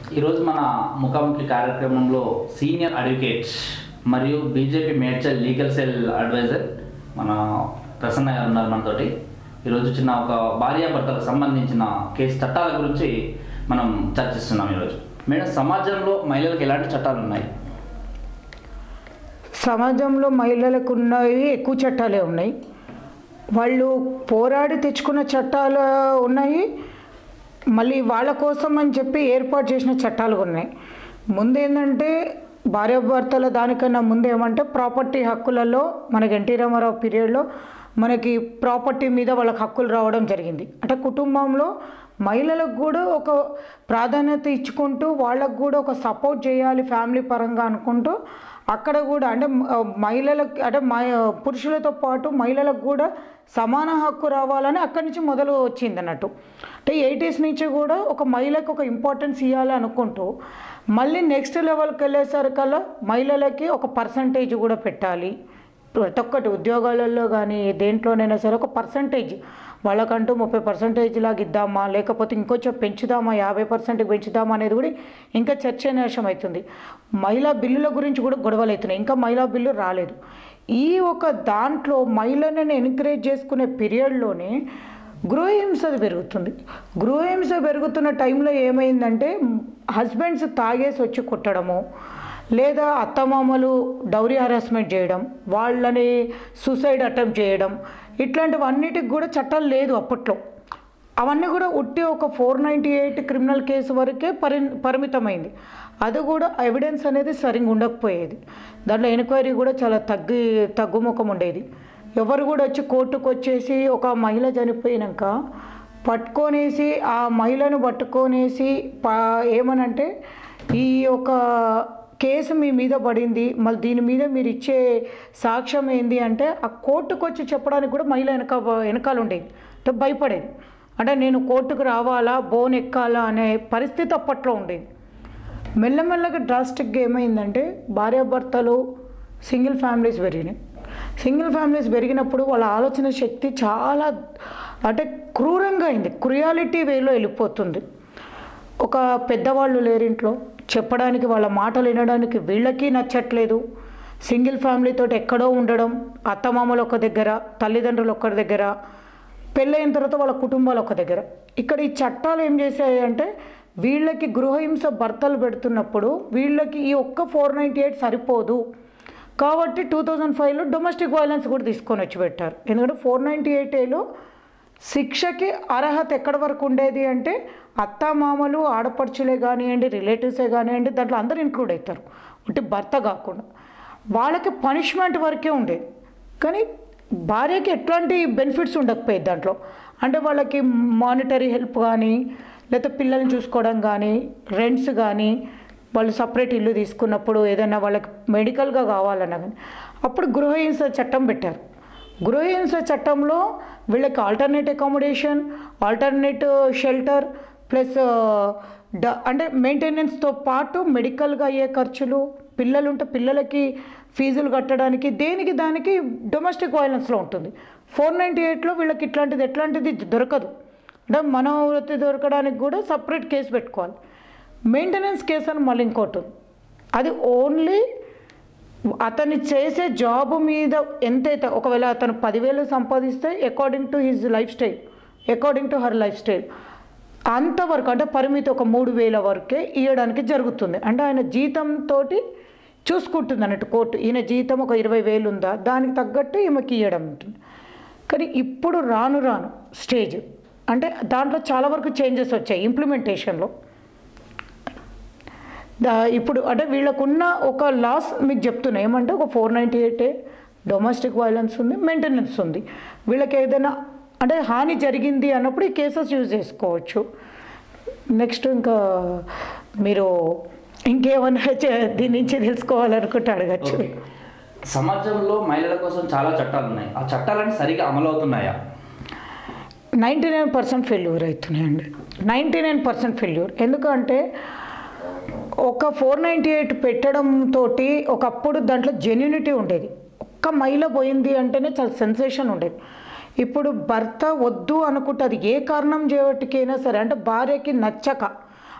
ఈరోజు మన ముఖాముఖి కార్యక్రమంలో సీనియర్ అడ్వకేట్ మరియు BJP Medchal legal cell advisor మన ప్రసన్న గారు ఉన్నారు మనతోటి ఈరోజు చిన్న ఒక భార్యాభర్తలకు సంబంధించిన కేసు చట్టాల గురించి మనం చర్చిస్తున్నాం ఈరోజు మేడం సమాజంలో మహిళలకు ఎలాంటి చట్టాలు ఉన్నాయి సమాజంలో మహిళలకు ఉన్నవి ఎక్కువ చట్టాలే ఉన్నాయి వాళ్ళు పోరాడి తెచ్చుకున్న చట్టాలు ఉన్నాయి మళ్ళీ వాళ్ళ కోసం అని చెప్పి ఏర్పాటు చేసిన చట్టాలు ఉన్నాయి ముందేంటంటే భార్యాభర్తల దానికన్నా ముందు ఏమంటే ప్రాపర్టీ హక్కులలో మనకి ఎన్టీ రామారావు పీరియడ్లో మనకి ప్రాపర్టీ మీద వాళ్ళకి హక్కులు రావడం జరిగింది అంటే కుటుంబంలో మహిళలకు కూడా ఒక ప్రాధాన్యత ఇచ్చుకుంటూ వాళ్ళకు కూడా ఒక సపోర్ట్ చేయాలి ఫ్యామిలీ పరంగా అనుకుంటూ అక్కడ కూడా అంటే మ- మహిళలకు అంటే మ- పురుషులతో పాటు మహిళలకు కూడా సమాన హక్కు రావాలని అక్కడి నుంచి మొదలు వచ్చింది అన్నట్టు అంటే ఎయిటీస్ నుంచి కూడా ఒక మహిళకు ఒక ఇంపార్టెన్స్ ఇవ్వాలి అనుకుంటూ మళ్ళీ నెక్స్ట్ లెవెల్కి వెళ్ళేసరికల్లా మహిళలకి ఒక పర్సంటేజ్ కూడా పెట్టాలి ప్రతి ఒక్కటి ఉద్యోగాలలో కానీ దేంట్లోనైనా సరే ఒక పర్సంటేజ్ వాళ్ళకంటూ ముప్పై పర్సెంటేజ్ లాగా ఇద్దామా లేకపోతే ఇంకొంచెం పెంచుదామా యాభై పర్సెంట్కి పెంచుదామా అనేది కూడా ఇంకా చర్చనీయాంశం అవుతుంది మహిళా బిల్లుల గురించి కూడా గొడవలు అవుతున్నాయి ఇంకా మహిళా బిల్లు రాలేదు ఈ ఒక దాంట్లో మహిళలను ఎంకరేజ్ చేసుకునే పీరియడ్లోనే గృహహింస పెరుగుతుంది గృహహింస పెరుగుతున్న టైంలో ఏమైందంటే హస్బెండ్స్ తాగేసి వచ్చి కొట్టడము లేదా అత్తమామలు డౌరీ హరాస్మెంట్ చేయడం వాళ్ళని సూసైడ్ అటెంప్ట్ చేయడం ఇట్లాంటివన్నిటికి కూడా చట్టాలు లేదు అప్పట్లో అవన్నీ కూడా ఉట్టి ఒక four ninety eight criminal case వరకే పరి పరిమితమైంది అది కూడా ఎవిడెన్స్ అనేది సరిగ్గా ఉండకపోయేది దాంట్లో ఎంక్వైరీ కూడా చాలా తగ్గి తగ్గుముఖం ఉండేది ఎవరు కూడా వచ్చి కోర్టుకు వచ్చేసి ఒక మహిళ చనిపోయినాక పట్టుకొనేసి ఆ మహిళను పట్టుకొనేసి పా ఏమనంటే ఈ యొక్క కేసు మీ మీద పడింది మళ్ళీ దీని మీద మీరు ఇచ్చే సాక్ష్యం ఏంది అంటే ఆ కోర్టుకు వచ్చి చెప్పడానికి కూడా మహిళ వెనక వెనకాల ఉండేది అంటే భయపడేది అంటే నేను కోర్టుకు రావాలా బోన్ ఎక్కాలా అనే పరిస్థితి అప్పట్లో ఉండేది మెల్లమెల్లగా డ్రాస్టిక్గా ఏమైందంటే భార్యాభర్తలు సింగిల్ ఫ్యామిలీస్ పెరిగినాయి సింగిల్ ఫ్యామిలీస్ పెరిగినప్పుడు వాళ్ళ ఆలోచన శక్తి చాలా అంటే క్రూరంగా అయింది క్రుయాలిటీ వేలో వెళ్ళిపోతుంది ఒక పెద్దవాళ్ళు లేరు ఇంట్లో చెప్పడానికి వాళ్ళ మాటలు వినడానికి వీళ్ళకి నచ్చట్లేదు సింగిల్ ఫ్యామిలీతో ఎక్కడో ఉండడం అత్తమామలు ఒక దగ్గర తల్లిదండ్రులు ఒక్కరి దగ్గర పెళ్ళైన తర్వాత వాళ్ళ కుటుంబాలు ఒక దగ్గర ఇక్కడ ఈ చట్టాలు ఏం చేశాయి అంటే వీళ్ళకి గృహహింస భర్తలు పెడుతున్నప్పుడు వీళ్ళకి ఈ ఒక్క ఫోర్ నైంటీ ఎయిట్ సరిపోదు కాబట్టి టూ థౌజండ్ ఫైవ్లో డొమెస్టిక్ వైలెన్స్ కూడా తీసుకొని వచ్చి పెట్టారు ఎందుకంటే ఫోర్ నైంటీ ఎయిట్ ఏలో శిక్షకి అర్హత ఎక్కడి వరకు ఉండేది అంటే అత్త మామలు ఆడపడుచులే కానివ్వండి రిలేటివ్సే కానివ్వండి దాంట్లో అందరూ ఇంక్లూడ్ అవుతారు అంటే భర్త కాకుండా వాళ్ళకి పనిష్మెంట్ వరకే ఉండేది కానీ భార్యకి ఎట్లాంటి బెనిఫిట్స్ ఉండకపోయేది దాంట్లో అంటే వాళ్ళకి మానిటరీ హెల్ప్ కానీ లేకపోతే పిల్లల్ని చూసుకోవడం కానీ రెంట్స్ కానీ వాళ్ళు సపరేట్ ఇల్లు తీసుకున్నప్పుడు ఏదైనా వాళ్ళకి మెడికల్గా కావాలన్నా కానీ అప్పుడు గృహహింస చట్టం పెట్టారు గృహహింస చట్టంలో వీళ్ళకి alternate accommodation alternate shelter plus డ అంటే మెయింటెనెన్స్తో పాటు మెడికల్గా అయ్యే ఖర్చులు పిల్లలు ఉంటే పిల్లలకి ఫీజులు కట్టడానికి దేనికి దానికి డొమెస్టిక్ వైలెన్స్లో ఉంటుంది ఫోర్ నైంటీ ఎయిట్లో వీళ్ళకి ఇట్లాంటిది ఎట్లాంటిది దొరకదు అంటే మనోవృత్తి దొరకడానికి కూడా సపరేట్ కేసు పెట్టుకోవాలి మెయింటెనెన్స్ కేసు అని మళ్ళీ ఇంకోటి ఉంది. అది ఓన్లీ అతను చేసే జాబ్ మీద ఎంతైతే ఒకవేళ అతను పదివేలు సంపాదిస్తే according to his lifestyle according to her lifestyle అంతవరకు అంటే పరిమితి ఒక మూడు వేల వరకే ఇవ్వడానికి జరుగుతుంది అంటే ఆయన జీతంతో చూసుకుంటుంది అన్నట్టు కోర్టు ఈయన జీతం ఒక ఇరవై వేలు ఉందా దానికి తగ్గట్టు ఈమెకి ఇవ్వడం ఉంటుంది కానీ ఇప్పుడు రాను రాను స్టేజ్ అంటే దాంట్లో చాలా వరకు చేంజెస్ వచ్చాయి ఇంప్లిమెంటేషన్లో దా ఇప్పుడు అంటే వీళ్ళకున్న ఒక లాస్ మీకు చెప్తున్నా ఏమంటే ఒక four ninety eight domestic violence ఉంది మెయింటెనెన్స్ ఉంది వీళ్ళకి ఏదైనా అంటే హాని జరిగింది అన్నప్పుడు ఈ కేసెస్ యూజ్ చేసుకోవచ్చు నెక్స్ట్ ఇంకా మీరు ఇంకేమన్నా చే- దీని నుంచి తెలుసుకోవాలనుకుంటే అడగచ్చు ఓకే. సమాజంలో మహిళల కోసం చాలా చట్టాలు ఉన్నాయి ఆ చట్టాలన్నీ సరిగా అమలు అవుతున్నాయా నైంటీ నైన్ పర్సెంట్ ఫెయిల్యూర్ అవుతున్నాయండి నైంటీ నైన్ పర్సెంట్ ఫెయిల్యూర్ ఎందుకంటే ఒక ఫోర్ నైంటీ ఎయిట్ పెట్టడం తోటి ఒకప్పుడు దాంట్లో జెన్యునిటీ ఉండేది ఒక్క మహిళ పోయింది అంటేనే చాలా సెన్సేషన్ ఉండేది ఇప్పుడు భర్త వద్దు అనుకుంటే అది ఏ కారణం చేయబట్టికైనా సరే అంటే భార్యకి నచ్చక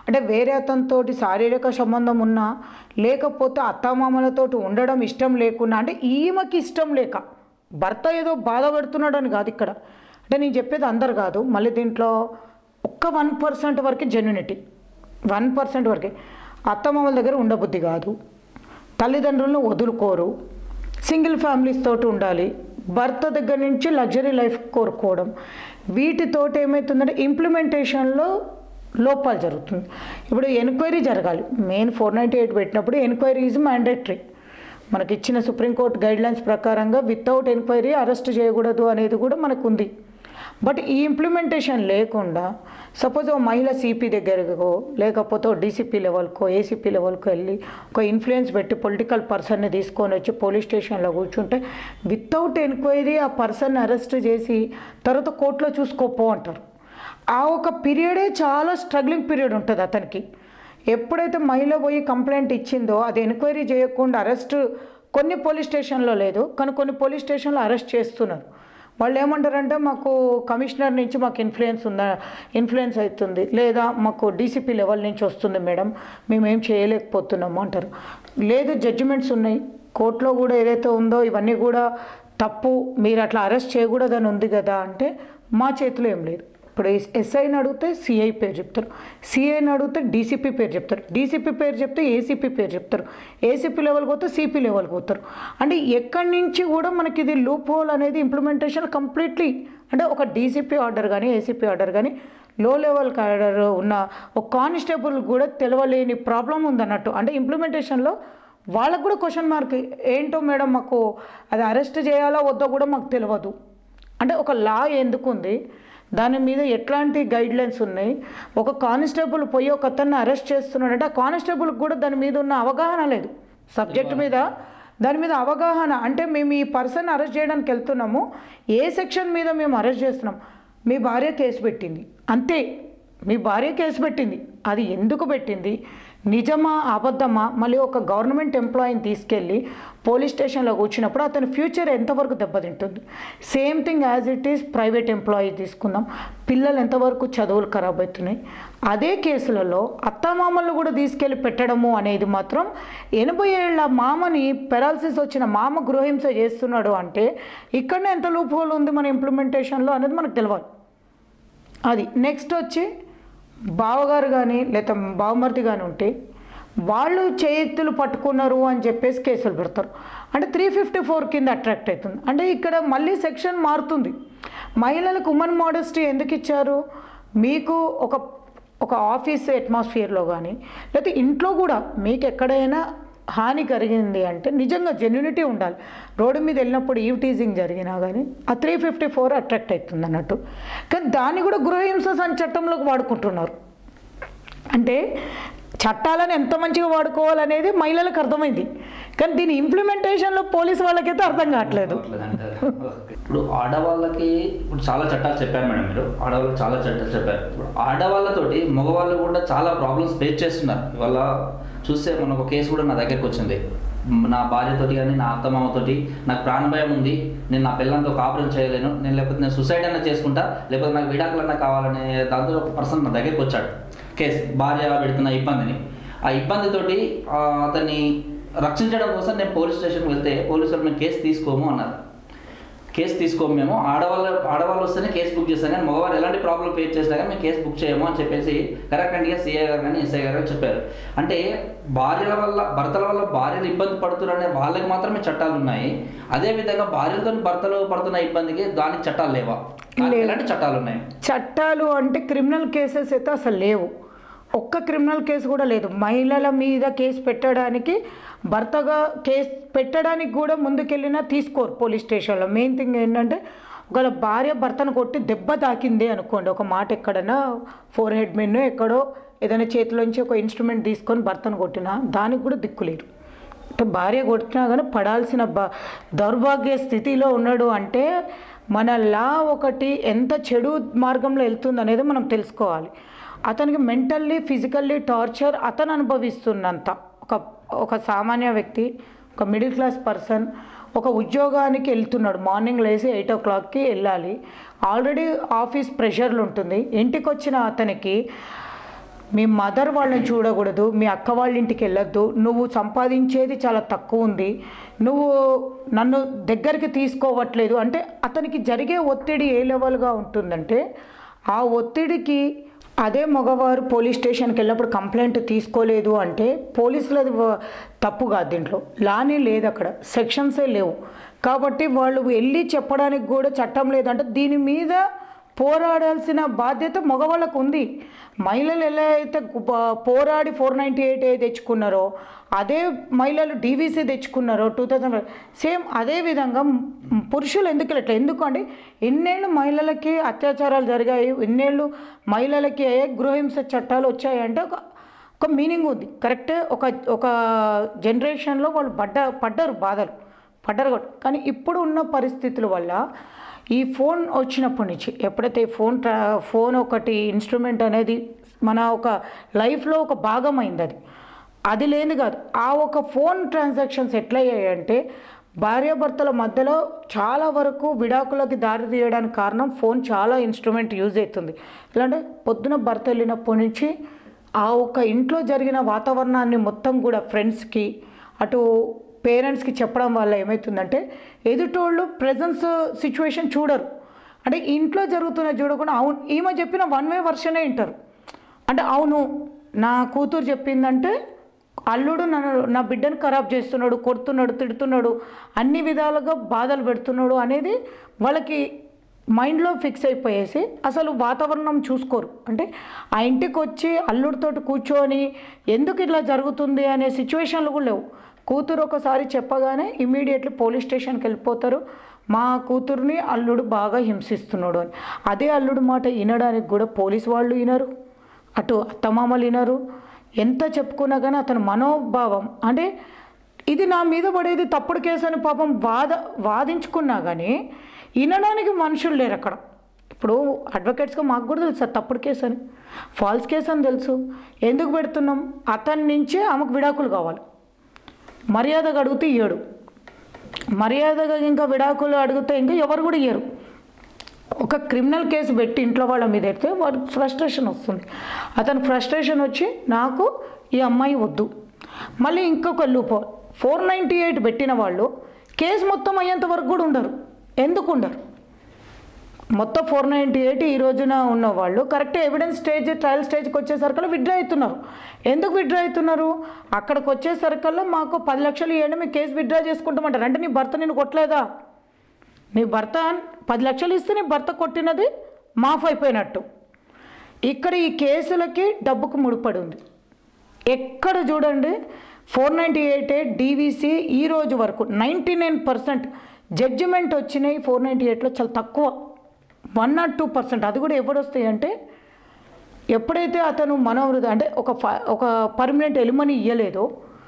అంటే వేరే అతనితోటి శారీరక సంబంధం ఉన్నా లేకపోతే అత్తమామలతోటి ఉండడం ఇష్టం లేకున్నా అంటే ఈమెకి ఇష్టం లేక భర్త ఏదో బాధపడుతున్నాడు అని కాదు ఇక్కడ అంటే నేను చెప్పేది అందరు కాదు మళ్ళీ దీంట్లో ఒక్క వన్ పర్సెంట్ వరకు జెన్యునిటీ వన్ పర్సెంట్ వరకే అత్తమామల దగ్గర ఉండబుద్ధి కాదు తల్లిదండ్రులను వదులుకోరు సింగిల్ ఫ్యామిలీస్ తోటి ఉండాలి భర్త దగ్గర నుంచి లగ్జరీ లైఫ్ కోరుకోవడం వీటితోటి ఏమవుతుందంటే ఇంప్లిమెంటేషన్లో లోపాలు జరుగుతుంది ఇప్పుడు ఎంక్వైరీ జరగాలి మెయిన్ ఫోర్ నైంటీ ఎయిట్ పెట్టినప్పుడు ఎంక్వైరీ ఈజ్ మ్యాండేటరీ మనకి ఇచ్చిన సుప్రీంకోర్టు గైడ్లైన్స్ ప్రకారంగా వితౌట్ ఎంక్వైరీ అరెస్ట్ చేయకూడదు అనేది కూడా మనకు ఉంది బట్ ఈ ఇంప్లిమెంటేషన్ లేకుండా సపోజ్ ఓ మహిళ సిపి దగ్గరకో లేకపోతే ఓ డీసీపీ లెవెల్కో ఏసీపీ లెవెల్కో వెళ్ళి ఒక ఇన్ఫ్లుయెన్స్ పెట్టి పొలిటికల్ పర్సన్ని తీసుకొని వచ్చి పోలీస్ స్టేషన్లో కూర్చుంటే వితౌట్ ఎంక్వైరీ ఆ పర్సన్ అరెస్ట్ చేసి తర్వాత కోర్టులో చూసుకోపో అంటారు ఆ ఒక పీరియడే చాలా స్ట్రగ్లింగ్ పీరియడ్ ఉంటుంది అతనికి ఎప్పుడైతే మహిళ పోయి కంప్లైంట్ ఇచ్చిందో అది ఎంక్వైరీ చేయకుండా అరెస్ట్ కొన్ని పోలీస్ స్టేషన్లో లేదు కానీ కొన్ని పోలీస్ స్టేషన్లో అరెస్ట్ చేస్తున్నారు వాళ్ళు ఏమంటారంటే మాకు కమిషనర్ నుంచి మాకు ఇన్ఫ్లుయెన్స్ ఉందా ఇన్ఫ్లుయెన్స్ అవుతుంది లేదా మాకు డీసీపీ లెవెల్ నుంచి వస్తుంది మేడం మేము ఏం చేయలేకపోతున్నాము అంటారు లేదు జడ్జిమెంట్స్ ఉన్నాయి కోర్టులో కూడా ఏదైతే ఉందో ఇవన్నీ కూడా తప్పు మీరు అట్లా అరెస్ట్ చేయకూడదని ఉంది కదా అంటే మా చేతిలో ఏం లేదు ఇప్పుడు ఎస్ఐని అడిగితే సిఐ పేరు చెప్తారు సిఐని అడిగితే డీసీపీ పేరు చెప్తారు డీసీపీ పేరు చెప్తే ఏసీపీ పేరు చెప్తారు ఏసీపీ లెవెల్కి పోతే సిపి లెవెల్కి పోతారు అంటే ఎక్కడి నుంచి కూడా మనకి ఇది లూప్ హోల్ అనేది ఇంప్లిమెంటేషన్ కంప్లీట్లీ అంటే ఒక డీసీపీ ఆర్డర్ కానీ ఏసీపీ ఆర్డర్ కానీ లో లెవెల్ ఆర్డర్ ఉన్న ఒక కానిస్టేబుల్ కూడా తెలవలేని ప్రాబ్లం ఉందన్నట్టు అంటే ఇంప్లిమెంటేషన్లో వాళ్ళకు కూడా క్వశ్చన్ మార్క్ ఏంటో మేడం మాకు అది అరెస్ట్ చేయాలా వద్దో కూడా మాకు తెలియదు అంటే ఒక లా ఎందుకు ఉంది దాని మీద ఎట్లాంటి గైడ్ లైన్స్ ఉన్నాయి ఒక కానిస్టేబుల్ పోయి ఒక అతన్ని అరెస్ట్ చేస్తున్నాడంటే ఆ కానిస్టేబుల్కి కూడా దాని మీద ఉన్న అవగాహన లేదు సబ్జెక్ట్ మీద దాని మీద అవగాహన అంటే మేము ఈ పర్సన్ అరెస్ట్ చేయడానికి వెళ్తున్నాము ఏ సెక్షన్ మీద మేము అరెస్ట్ చేస్తున్నాం మీ భార్య కేసు పెట్టింది అంతే మీ భార్య కేసు పెట్టింది అది ఎందుకు పెట్టింది నిజమా అబద్ధమా మళ్ళీ ఒక గవర్నమెంట్ ఎంప్లాయీని తీసుకెళ్ళి పోలీస్ స్టేషన్లో కూర్చున్నప్పుడు అతని ఫ్యూచర్ ఎంతవరకు దెబ్బతింటుంది same thing as it is private employee తీసుకుందాం పిల్లలు ఎంతవరకు చదువులు ఖరాబ్ అవుతున్నాయి అదే కేసులలో అత్తమామలను కూడా తీసుకెళ్ళి పెట్టడము అనేది మాత్రం ఎనభై ఏళ్ళ మామని పెరాలసిస్ వచ్చిన మామ గృహహింస చేస్తున్నాడు అంటే ఇక్కడనే ఎంత లూప్ హోల్ ఉంది మన ఇంప్లిమెంటేషన్లో అనేది మనకు తెలియాలి అది నెక్స్ట్ వచ్చి బావగారు కానీ లేదా బావమర్ది కానీ ఉంటే వాళ్ళు చేతులు పట్టుకున్నారు అని చెప్పేసి కేసులు పెడతారు అంటే త్రీ ఫిఫ్టీ ఫోర్ కింద అట్రాక్ట్ అవుతుంది అంటే ఇక్కడ మళ్ళీ సెక్షన్ మారుతుంది మహిళలకు ఉమెన్ మోడెస్టీ ఎందుకు ఇచ్చారు మీకు ఒక ఒక ఆఫీస్ అట్మాస్ఫియర్లో కానీ లేకపోతే ఇంట్లో కూడా మీకు ఎక్కడైనా హాని కలిగింది అంటే నిజంగా జెన్యునిటీ ఉండాలి రోడ్డు మీద వెళ్ళినప్పుడు ఈవ్ టీజింగ్ జరిగినా కానీ ఆ త్రీ ఫిఫ్టీ ఫోర్ అట్రాక్ట్ అవుతుంది అన్నట్టు కానీ దాన్ని కూడా గృహహింస సంచ చట్టంలోకి వాడుకుంటున్నారు అంటే చట్టాలను ఎంత మంచిగా వాడుకోవాలనేది మహిళలకు అర్థమైంది కానీ దీని ఇంప్లిమెంటేషన్లో పోలీసు వాళ్ళకైతే అర్థం కావట్లేదు ఇప్పుడు ఆడవాళ్ళకి ఇప్పుడు చాలా చట్టాలు చెప్పారు మేడం మీరు ఆడవాళ్ళకి చాలా చట్టాలు చెప్పారు ఇప్పుడు ఆడవాళ్ళతోటి మగవాళ్ళు కూడా చాలా ప్రాబ్లమ్స్ ఫేస్ చేస్తున్నారు ఇవాళ చూస్తే మన ఒక కేసు కూడా నా దగ్గరికి వచ్చింది నా భార్యతోటి కానీ నా అత్తమామతోటి నాకు ప్రాణభయం ఉంది నేను నా పిల్లలతో కాపురం చేయలేను నేను లేకపోతే నేను సూసైడ్ అయినా చేసుకుంటా లేకపోతే నాకు విడాకులన్నా కావాలనే దాంతో ఒక పర్సన్ నా దగ్గరికి వచ్చాడు కేసు భార్య పెడుతున్న ఇబ్బందిని ఆ ఇబ్బందితోటి ఆ, అతన్ని రక్షించడం కోసం నేను పోలీస్ స్టేషన్కి వెళ్తే పోలీసులు మేము కేసు తీసుకోము అన్నారు కేసు తీసుకోము మేము ఆడవాళ్ళు ఆడవాళ్ళు వస్తేనే కేసు బుక్ చేస్తాం కానీ మగవారు ఎలాంటి ప్రాబ్లం ఫేస్ చేసినా కానీ మేము కేసు బుక్ చేయము అని చెప్పేసి కరెక్ట్గా సీఏ గారు కానీ ఎస్ఐ గారు కానీ చెప్పారు అంటే భార్యల వల్ల భర్తల వల్ల భార్యలు ఇబ్బంది పడుతున్నారనే వాళ్ళకి మాత్రమే చట్టాలు ఉన్నాయి అదే విధంగా భార్యలతో భర్తలు పడుతున్న ఇబ్బందికి దానికి చట్టాలు లేవా దానికి లేవు. ఎలాంటి చట్టాలు ఉన్నాయి చట్టాలు అంటే క్రిమినల్ కేసెస్ అయితే అసలు లేవు ఒక్క క్రిమినల్ కేసు కూడా లేదు మహిళల మీద కేసు పెట్టడానికి భర్తగా కేసు పెట్టడానికి కూడా ముందుకెళ్ళినా తీసుకోరు పోలీస్ స్టేషన్లో మెయిన్ థింగ్ ఏంటంటే ఒకవేళ భార్య భర్తను కొట్టి దెబ్బ తాకింది అనుకోండి ఒక మాట ఎక్కడైనా ఫోర్ హెడ్ మీద ఎక్కడో ఏదైనా చేతిలోంచి ఒక ఇన్స్ట్రుమెంట్ తీసుకొని భర్తను కొట్టినా దానికి కూడా దిక్కులేరు అంటే భార్య కొట్టినా కానీ పడాల్సిన బ దౌర్భాగ్య స్థితిలో ఉన్నాడు అంటే మన లా ఒకటి ఎంత చెడు మార్గంలో వెళ్తుంది అనేది మనం తెలుసుకోవాలి అతనికి మెంటల్లీ ఫిజికల్లీ టార్చర్ అతను అనుభవిస్తున్నంత ఒక ఒక సామాన్య వ్యక్తి ఒక మిడిల్ క్లాస్ పర్సన్ ఒక ఉద్యోగానికి వెళ్తున్నాడు మార్నింగ్ లేసి ఎయిట్ ఓ క్లాక్కి వెళ్ళాలి ఆల్రెడీ ఆఫీస్ ప్రెషర్లు ఉంటుంది ఇంటికి వచ్చిన అతనికి మీ మదర్ వాళ్ళని చూడకూడదు మీ అక్క వాళ్ళ ఇంటికి వెళ్ళొద్దు నువ్వు సంపాదించేది చాలా తక్కువ ఉంది నువ్వు నన్ను దగ్గరికి తీసుకోవట్లేదు అంటే అతనికి జరిగే ఒత్తిడి ఏ లెవెల్గా ఉంటుందంటే ఆ ఒత్తిడికి అదే మగవారు పోలీస్ స్టేషన్కి వెళ్ళినప్పుడు కంప్లైంట్ తీసుకోలేదు అంటే పోలీసులది వ- తప్పు కాదు దీంట్లో లానే లేదు అక్కడ సెక్షన్సే లేవు కాబట్టి వాళ్ళు వెళ్ళి చెప్పడానికి కూడా చట్టం లేదంటే దీని మీద పోరాడాల్సిన బాధ్యత మగవాళ్ళకు ఉంది మహిళలు ఎలా అయితే ప- పోరాడి ఫోర్ నైంటీ ఎయిట్ ఏ తెచ్చుకున్నారో అదే మహిళలు డీవీసీ తెచ్చుకున్నారో టూ థౌజండ్ సేమ్ అదే విధంగా మ్, పురుషులు ఎందుకు ఇట్లా ఎందుకంటే ఎన్నేళ్ళు మహిళలకి అత్యాచారాలు జరిగాయి ఎన్నేళ్ళు మహిళలకి ఏ గృహహింస చట్టాలు వచ్చాయంటే ఒక ఒక మీనింగ్ ఉంది కరెక్ట్ ఒక ఒక జనరేషన్లో వాళ్ళు పడ్డ పడ్డారు బాధలు పడ్డారు కూడా కానీ ఇప్పుడు ఉన్న పరిస్థితుల వల్ల ఈ ఫోన్ వచ్చినప్పటి నుంచి ఎప్పుడైతే ఈ ఫోన్ ట్రా ఫోన్ ఒకటి ఇన్స్ట్రుమెంట్ అనేది మన ఒక లైఫ్లో ఒక భాగం అయింది అది అది లేని కాదు ఆ ఒక ఫోన్ ట్రాన్సాక్షన్స్ ఎట్లయ్యాయంటే భార్యాభర్తల మధ్యలో చాలా వరకు విడాకులకి దారి తీయడానికి కారణం ఫోన్ చాలా ఇన్స్ట్రుమెంట్ యూజ్ అవుతుంది ఎలా అంటే పొద్దున భర్త వెళ్ళినప్పటి నుంచి ఆ ఒక ఇంట్లో జరిగిన వాతావరణాన్ని మొత్తం కూడా ఫ్రెండ్స్కి అటు పేరెంట్స్కి చెప్పడం వల్ల ఏమవుతుందంటే ఎదుటోళ్ళు ప్రజెన్స్ సిచ్యువేషన్ చూడరు అంటే ఇంట్లో జరుగుతున్న చూడకుండా అవును ఈమె చెప్పిన వన్ వే వర్షనే వింటారు అంటే అవును నా కూతురు చెప్పిందంటే అల్లుడు నన్ను నా బిడ్డను ఖరాబ్ చేస్తున్నాడు కొడుతున్నాడు తిడుతున్నాడు అన్ని విధాలుగా బాధలు పెడుతున్నాడు అనేది వాళ్ళకి మైండ్లో ఫిక్స్ అయిపోయేసి అసలు వాతావరణం చూసుకోరు అంటే ఆ ఇంటికి వచ్చి అల్లుడితోటి కూర్చొని ఎందుకు ఇట్లా జరుగుతుంది అనే సిచ్యువేషన్లు కూడా లేవు కూతురు ఒకసారి చెప్పగానే ఇమీడియట్లీ పోలీస్ స్టేషన్కి వెళ్ళిపోతారు మా కూతుర్ని అల్లుడు బాగా హింసిస్తున్నాడు అని అదే అల్లుడు మాట వినడానికి కూడా పోలీస్ వాళ్ళు వినరు అటు అత్తమామలు వినరు ఎంత చెప్పుకున్నా కానీ అతని మనోభావం అంటే ఇది నా మీద పడేది తప్పుడు కేసు అని పాపం వాద వాదించుకున్నా కానీ వినడానికి మనుషులు లేరు అక్కడ ఇప్పుడు అడ్వకేట్స్గా మాకు కూడా తెలుసు అది తప్పుడు కేసు అని ఫాల్స్ కేసు అని తెలుసు ఎందుకు పెడుతున్నాం అతని నుంచే ఆమెకు విడాకులు కావాలి మర్యాదగా అడిగితే ఇయ్యడు మర్యాదగా ఇంకా విడాకులు అడిగితే ఇంకా ఎవరు కూడా ఇయ్యరు ఒక క్రిమినల్ కేసు పెట్టి ఇంట్లో వాళ్ళ మీద పెడితే వాడు ఫ్రస్ట్రేషన్ వస్తుంది అతను ఫ్రస్ట్రేషన్ వచ్చి నాకు ఈ అమ్మాయి వద్దు మళ్ళీ ఇంకొక లూప్ ఫోర్ నైంటీ ఎయిట్ పెట్టిన వాళ్ళు కేసు మొత్తం అయ్యేంత వరకు కూడా ఉండరు ఎందుకు ఉండరు మొత్తం ఫోర్ నైంటీ ఎయిట్ ఈ రోజున ఉన్న వాళ్ళు కరెక్ట్ ఎవిడెన్స్ స్టేజ్ ట్రయల్ స్టేజ్కి వచ్చేసరికల్లా విత్డ్రా అవుతున్నారు ఎందుకు విత్డ్రా అవుతున్నారు అక్కడికి వచ్చేసరికల్లా మాకు పది లక్షలు ఇవ్వండి మేము కేసు విత్డ్రా చేసుకుంటామంటారు అంటే నీ భర్త నేను కొట్టలేదా నీ భర్త పది లక్షలు ఇస్తే నీ భర్త కొట్టినది మాఫ్ అయిపోయినట్టు ఇక్కడ ఈ కేసులకి డబ్బుకు ముడిపడి ఉంది ఎక్కడ చూడండి ఫోర్ నైంటీ ఎయిట్ డీవీసీ ఈ రోజు వరకు నైంటీ నైన్ పర్సెంట్ జడ్జిమెంట్ వచ్చినాయి ఫోర్ నైంటీ ఎయిట్లో చాలా తక్కువ వన్ నాట్ టూ పర్సెంట్ అది కూడా ఎప్పుడు వస్తాయి అంటే ఎప్పుడైతే అతను మనోవృధ అంటే ఒక ఫ- ఒక పర్మనెంట్ ఎలిమని ఇయ్యలేదో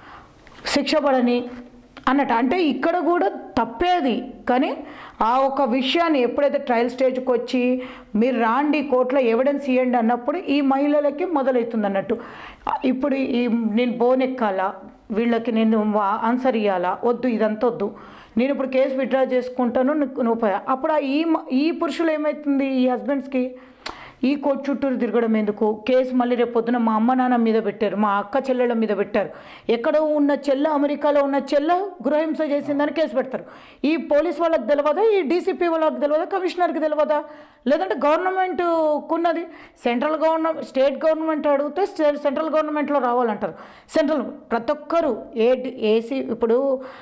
శిక్ష పడని అన్నట్టు అంటే ఇక్కడ కూడా తప్పేది కానీ ఆ ఒక విషయాన్ని ఎప్పుడైతే ట్రయల్ స్టేజ్కి వచ్చి మీరు రాండి కోర్టులో ఎవిడెన్స్ ఇవ్వండి అన్నప్పుడు ఈ మహిళలకి మొదలవుతుంది అన్నట్టు ఆ, ఇప్పుడు ఈ నేను బోన్ ఎక్కాలా వీళ్ళకి నేను ఆన్సర్ ఇవ్వాలా వద్దు ఇదంతా వద్దు నేను ఇప్పుడు కేసు విత్డ్రా చేసుకుంటాను నువ్వు నువ్వు పోయా. అప్పుడు ఆ ఈ మ- ఈ పురుషులు ఏమవుతుంది ఈ హస్బెండ్స్కి ఈ కోర్టు చుట్టూరు తిరగడం ఎందుకు కేసు మళ్ళీ రేపు పొద్దున మా అమ్మ నాన్న మీద పెట్టారు మా అక్క చెల్లెళ్ళ మీద పెట్టారు ఎక్కడో ఉన్న చెల్ల అమెరికాలో ఉన్న చెల్ల గృహహింస చేసిందని కేసు పెడతారు ఈ పోలీస్ వాళ్ళకి తెలియదా ఈ డీసీపీ వాళ్ళకి తెలియదా కమిషనర్కి తెలియదా లేదంటే గవర్నమెంట్ ఉన్నది సెంట్రల్ గవర్నమెంట్ స్టేట్ గవర్నమెంట్ అడిగితే స్టే- సెంట్రల్ గవర్నమెంట్లో రావాలంటారు సెంట్రల్ ప్రతి ఒక్కరు ఏ ఏసీ ఇప్పుడు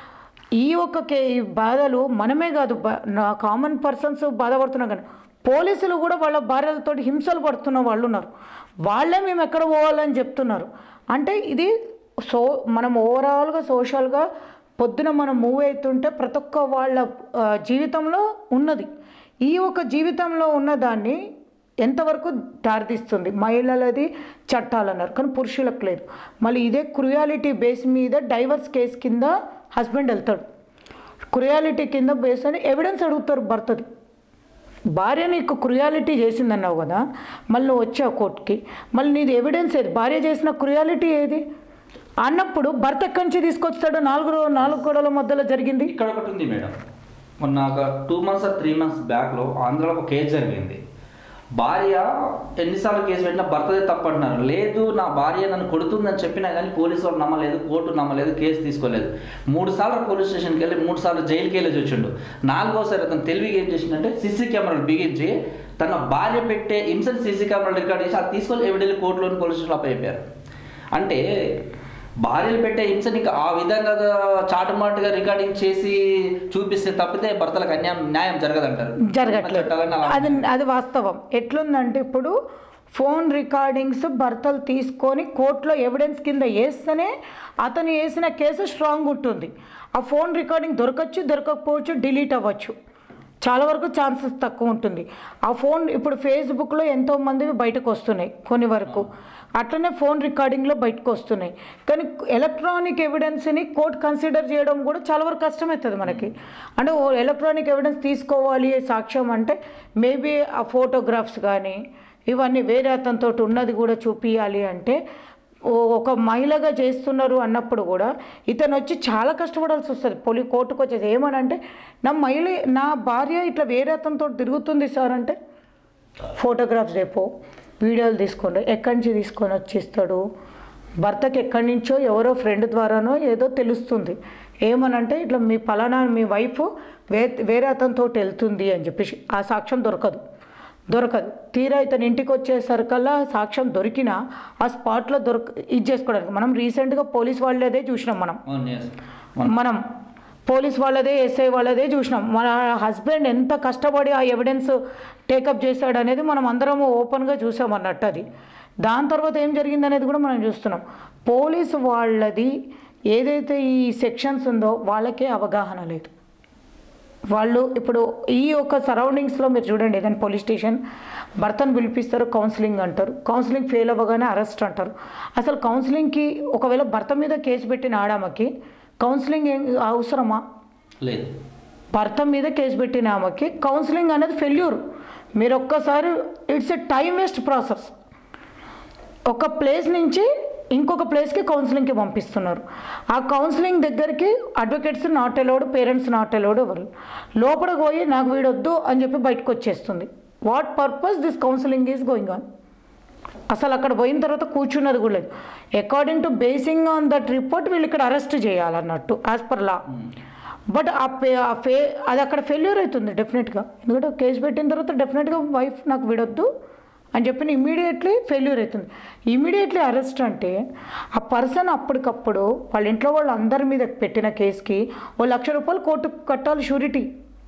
ఈ ఒక్క కే ఈ బాధలు మనమే కాదు బ- నా కామన్ పర్సన్స్ బాధపడుతున్నాం కానీ పోలీసులు కూడా వాళ్ళ భార్యలతో హింసలు పడుతున్న వాళ్ళు ఉన్నారు వాళ్ళే మేము ఎక్కడ పోవాలని చెప్తున్నారు అంటే ఇది సో మనం ఓవరాల్గా సోషల్గా పొద్దున మనం మూవ్ అవుతుంటే ప్రతి ఒక్క వాళ్ళ ఆ, జీవితంలో ఉన్నది ఈ ఒక జీవితంలో ఉన్నదాన్ని ఎంతవరకు దారితీస్తుంది మహిళలది చట్టాలు అన్నారు కానీ పురుషులకు లేదు మళ్ళీ ఇదే క్రుయాలిటీ బేస్ మీద డైవర్స్ కేసు కింద హస్బెండ్ వెళ్తాడు క్రుయాలిటీ కింద బేస్ అని ఎవిడెన్స్ అడుగుతారు భర్తది భార్య నీకు క్రుయాలిటీ చేసిందన్నావు కదా మళ్ళీ నువ్వు వచ్చావు కోర్టుకి మళ్ళీ నీది ఎవిడెన్స్ ఏది భార్య చేసిన క్రుయాలిటీ ఏది అన్నప్పుడు భర్త ఎక్కడి నుంచి తీసుకొస్తాడు నాలుగు రో- నాలుగు గోడల మధ్యలో జరిగింది ఇక్కడ ఒకటి ఉంది మేడం మొన్న ఒక టూ మంత్స్ త్రీ మంత్స్ బ్యాక్లో ఆంధ్రాలో ఒక కేసు జరిగింది భార్య ఎన్నిసార్లు కేసు పెట్టినా భర్తదే తప్పు అంటున్నారు లేదు నా భార్య నన్ను కొడుతుందని చెప్పినా కానీ పోలీసు వాళ్ళు నమ్మలేదు కోర్టు నమ్మలేదు కేసు తీసుకోలేదు మూడు సార్లు పోలీస్ స్టేషన్కి వెళ్ళి మూడు సార్లు జైలుకి వెళ్ళి వచ్చిండు నాలుగోసారి అతను తెలివిగా ఏం చేసిందంటే సీసీ కెమెరాలు బిగించి తన భార్య పెట్టే హింసని సీసీ కెమెరాలు రికార్డ్ చేసి అది తీసుకొని ఎవిడెల్లి కోర్టులోని పోలీస్ స్టేషన్లో అప్పయిపోయారు అంటే భార్యలు పెట్టే హింసని ఇంకా ఆ విధంగా చాటుమాటుగా రికార్డింగ్ చేసి చూపిస్తే తప్పితే భర్తలకు అన్యాయం న్యాయం జరగదంటారు జరగట్లేదు చట్టాలన్నీ అలా అది అది వాస్తవం ఎట్లుందంటే ఇప్పుడు ఫోన్ రికార్డింగ్స్ భర్తలు తీసుకొని కోర్టులో ఎవిడెన్స్ కింద వేస్తేనే అతను వేసిన కేసు స్ట్రాంగ్ ఉంటుంది ఆ ఫోన్ రికార్డింగ్ దొరకచ్చు దొరకకపోవచ్చు డిలీట్ అవ్వచ్చు చాలా వరకు ఛాన్సెస్ తక్కువ ఉంటుంది ఆ ఫోన్ ఇప్పుడు ఫేస్బుక్లో ఎంతోమంది బయటకు వస్తున్నాయి కొన్ని వరకు అట్లనే ఫోన్ రికార్డింగ్లో బయటకు వస్తున్నాయి కానీ ఎలక్ట్రానిక్ ఎవిడెన్స్ని కోర్టు కన్సిడర్ చేయడం కూడా చాలా వరకు కష్టమవుతుంది మనకి అంటే ఓ ఎలక్ట్రానిక్ ఎవిడెన్స్ తీసుకోవాలి సాక్ష్యం అంటే మేబీ ఆ ఫోటోగ్రాఫ్స్ కానీ ఇవన్నీ వేరే అతనితో ఉన్నది కూడా చూపించాలి అంటే ఓ- ఒక మహిళగా చేస్తున్నారు అన్నప్పుడు కూడా ఇతను వచ్చి చాలా కష్టపడాల్సి వస్తుంది పోలీ కోర్టుకు వచ్చేసి ఏమనంటే నా మహిళ నా భార్య ఇట్లా వేరే అతనితో తిరుగుతుంది సార్ అంటే ఫోటోగ్రాఫ్స్ రేపు వీడియోలు తీసుకోండి ఎక్కడి నుంచి తీసుకొని వచ్చిస్తాడు భర్తకి ఎక్కడి నుంచో ఎవరో ఫ్రెండ్ ద్వారానో ఏదో తెలుస్తుంది ఏమనంటే ఇట్లా మీ పలానా మీ వైఫ్ వే వేరే అతనితో వెళ్తుంది అని చెప్పేసి ఆ సాక్ష్యం దొరకదు దొరకదు తీరా ఇతను ఇంటికి వచ్చేసరికల్లా సాక్ష్యం దొరికినా ఆ స్పాట్లో దొరక ఇది చేసుకోవడానికి మనం రీసెంట్గా పోలీస్ వాళ్ళదే చూసినాం మనం అవును, yes. మనం పోలీస్ వాళ్ళదే ఎస్ఐ వాళ్ళదే చూసినాం మన హస్బెండ్ ఎంత కష్టపడి ఆ ఎవిడెన్స్ టేకప్ చేశాడు అనేది మనం అందరం ఓపెన్గా చూసాం అన్నట్టు అది దాని తర్వాత ఏం జరిగింది అనేది కూడా మనం చూస్తున్నాం పోలీసు వాళ్ళది ఏదైతే ఈ సెక్షన్స్ ఉందో వాళ్ళకే అవగాహన లేదు వాళ్ళు ఇప్పుడు ఈ యొక్క సరౌండింగ్స్లో మీరు చూడండి ఏదైనా పోలీస్ స్టేషన్ భర్తను పిలిపిస్తారు కౌన్సిలింగ్ అంటారు కౌన్సిలింగ్ ఫెయిల్ అవ్వగానే అరెస్ట్ అంటారు అసలు కౌన్సిలింగ్కి ఒకవేళ భర్త మీద కేసు పెట్టిన ఆడామకి కౌన్సిలింగ్ ఏం అవసరమా లేదు భర్త మీద కేసు పెట్టిన ఆమెకి కౌన్సిలింగ్ అనేది ఫెయిల్యూర్ మీరు ఒక్కసారి it's a time waste process ఒక ప్లేస్ నుంచి ఇంకొక ప్లేస్కి కౌన్సిలింగ్కి పంపిస్తున్నారు ఆ కౌన్సిలింగ్ దగ్గరికి advocates not allowed parents not allowed ఎవరు లోపలికి పోయి నాకు వీడొద్దు అని చెప్పి బయటకు వచ్చేస్తుంది what purpose this counselling is going on అసలు అక్కడ పోయిన తర్వాత కూర్చున్నది కూడా లేదు according to basing on that report వీళ్ళు ఇక్కడ అరెస్ట్ చేయాలన్నట్టు యాజ్ పర్ లా బట్ ఆ పే ఆ ఫే అది అక్కడ ఫెయిల్యూర్ అవుతుంది డెఫినెట్గా ఎందుకంటే కేసు పెట్టిన తర్వాత డెఫినెట్గా వైఫ్ నాకు విడొద్దు అని చెప్పిన ఇమీడియట్లీ ఫెయిల్యూర్ అవుతుంది ఇమీడియట్లీ అరెస్ట్ అంటే ఆ పర్సన్ అప్పటికప్పుడు వాళ్ళ ఇంట్లో వాళ్ళు అందరి మీద పెట్టిన కేసుకి ఓ లక్ష రూపాయలు కోర్టు కట్టాలి షూరిటీ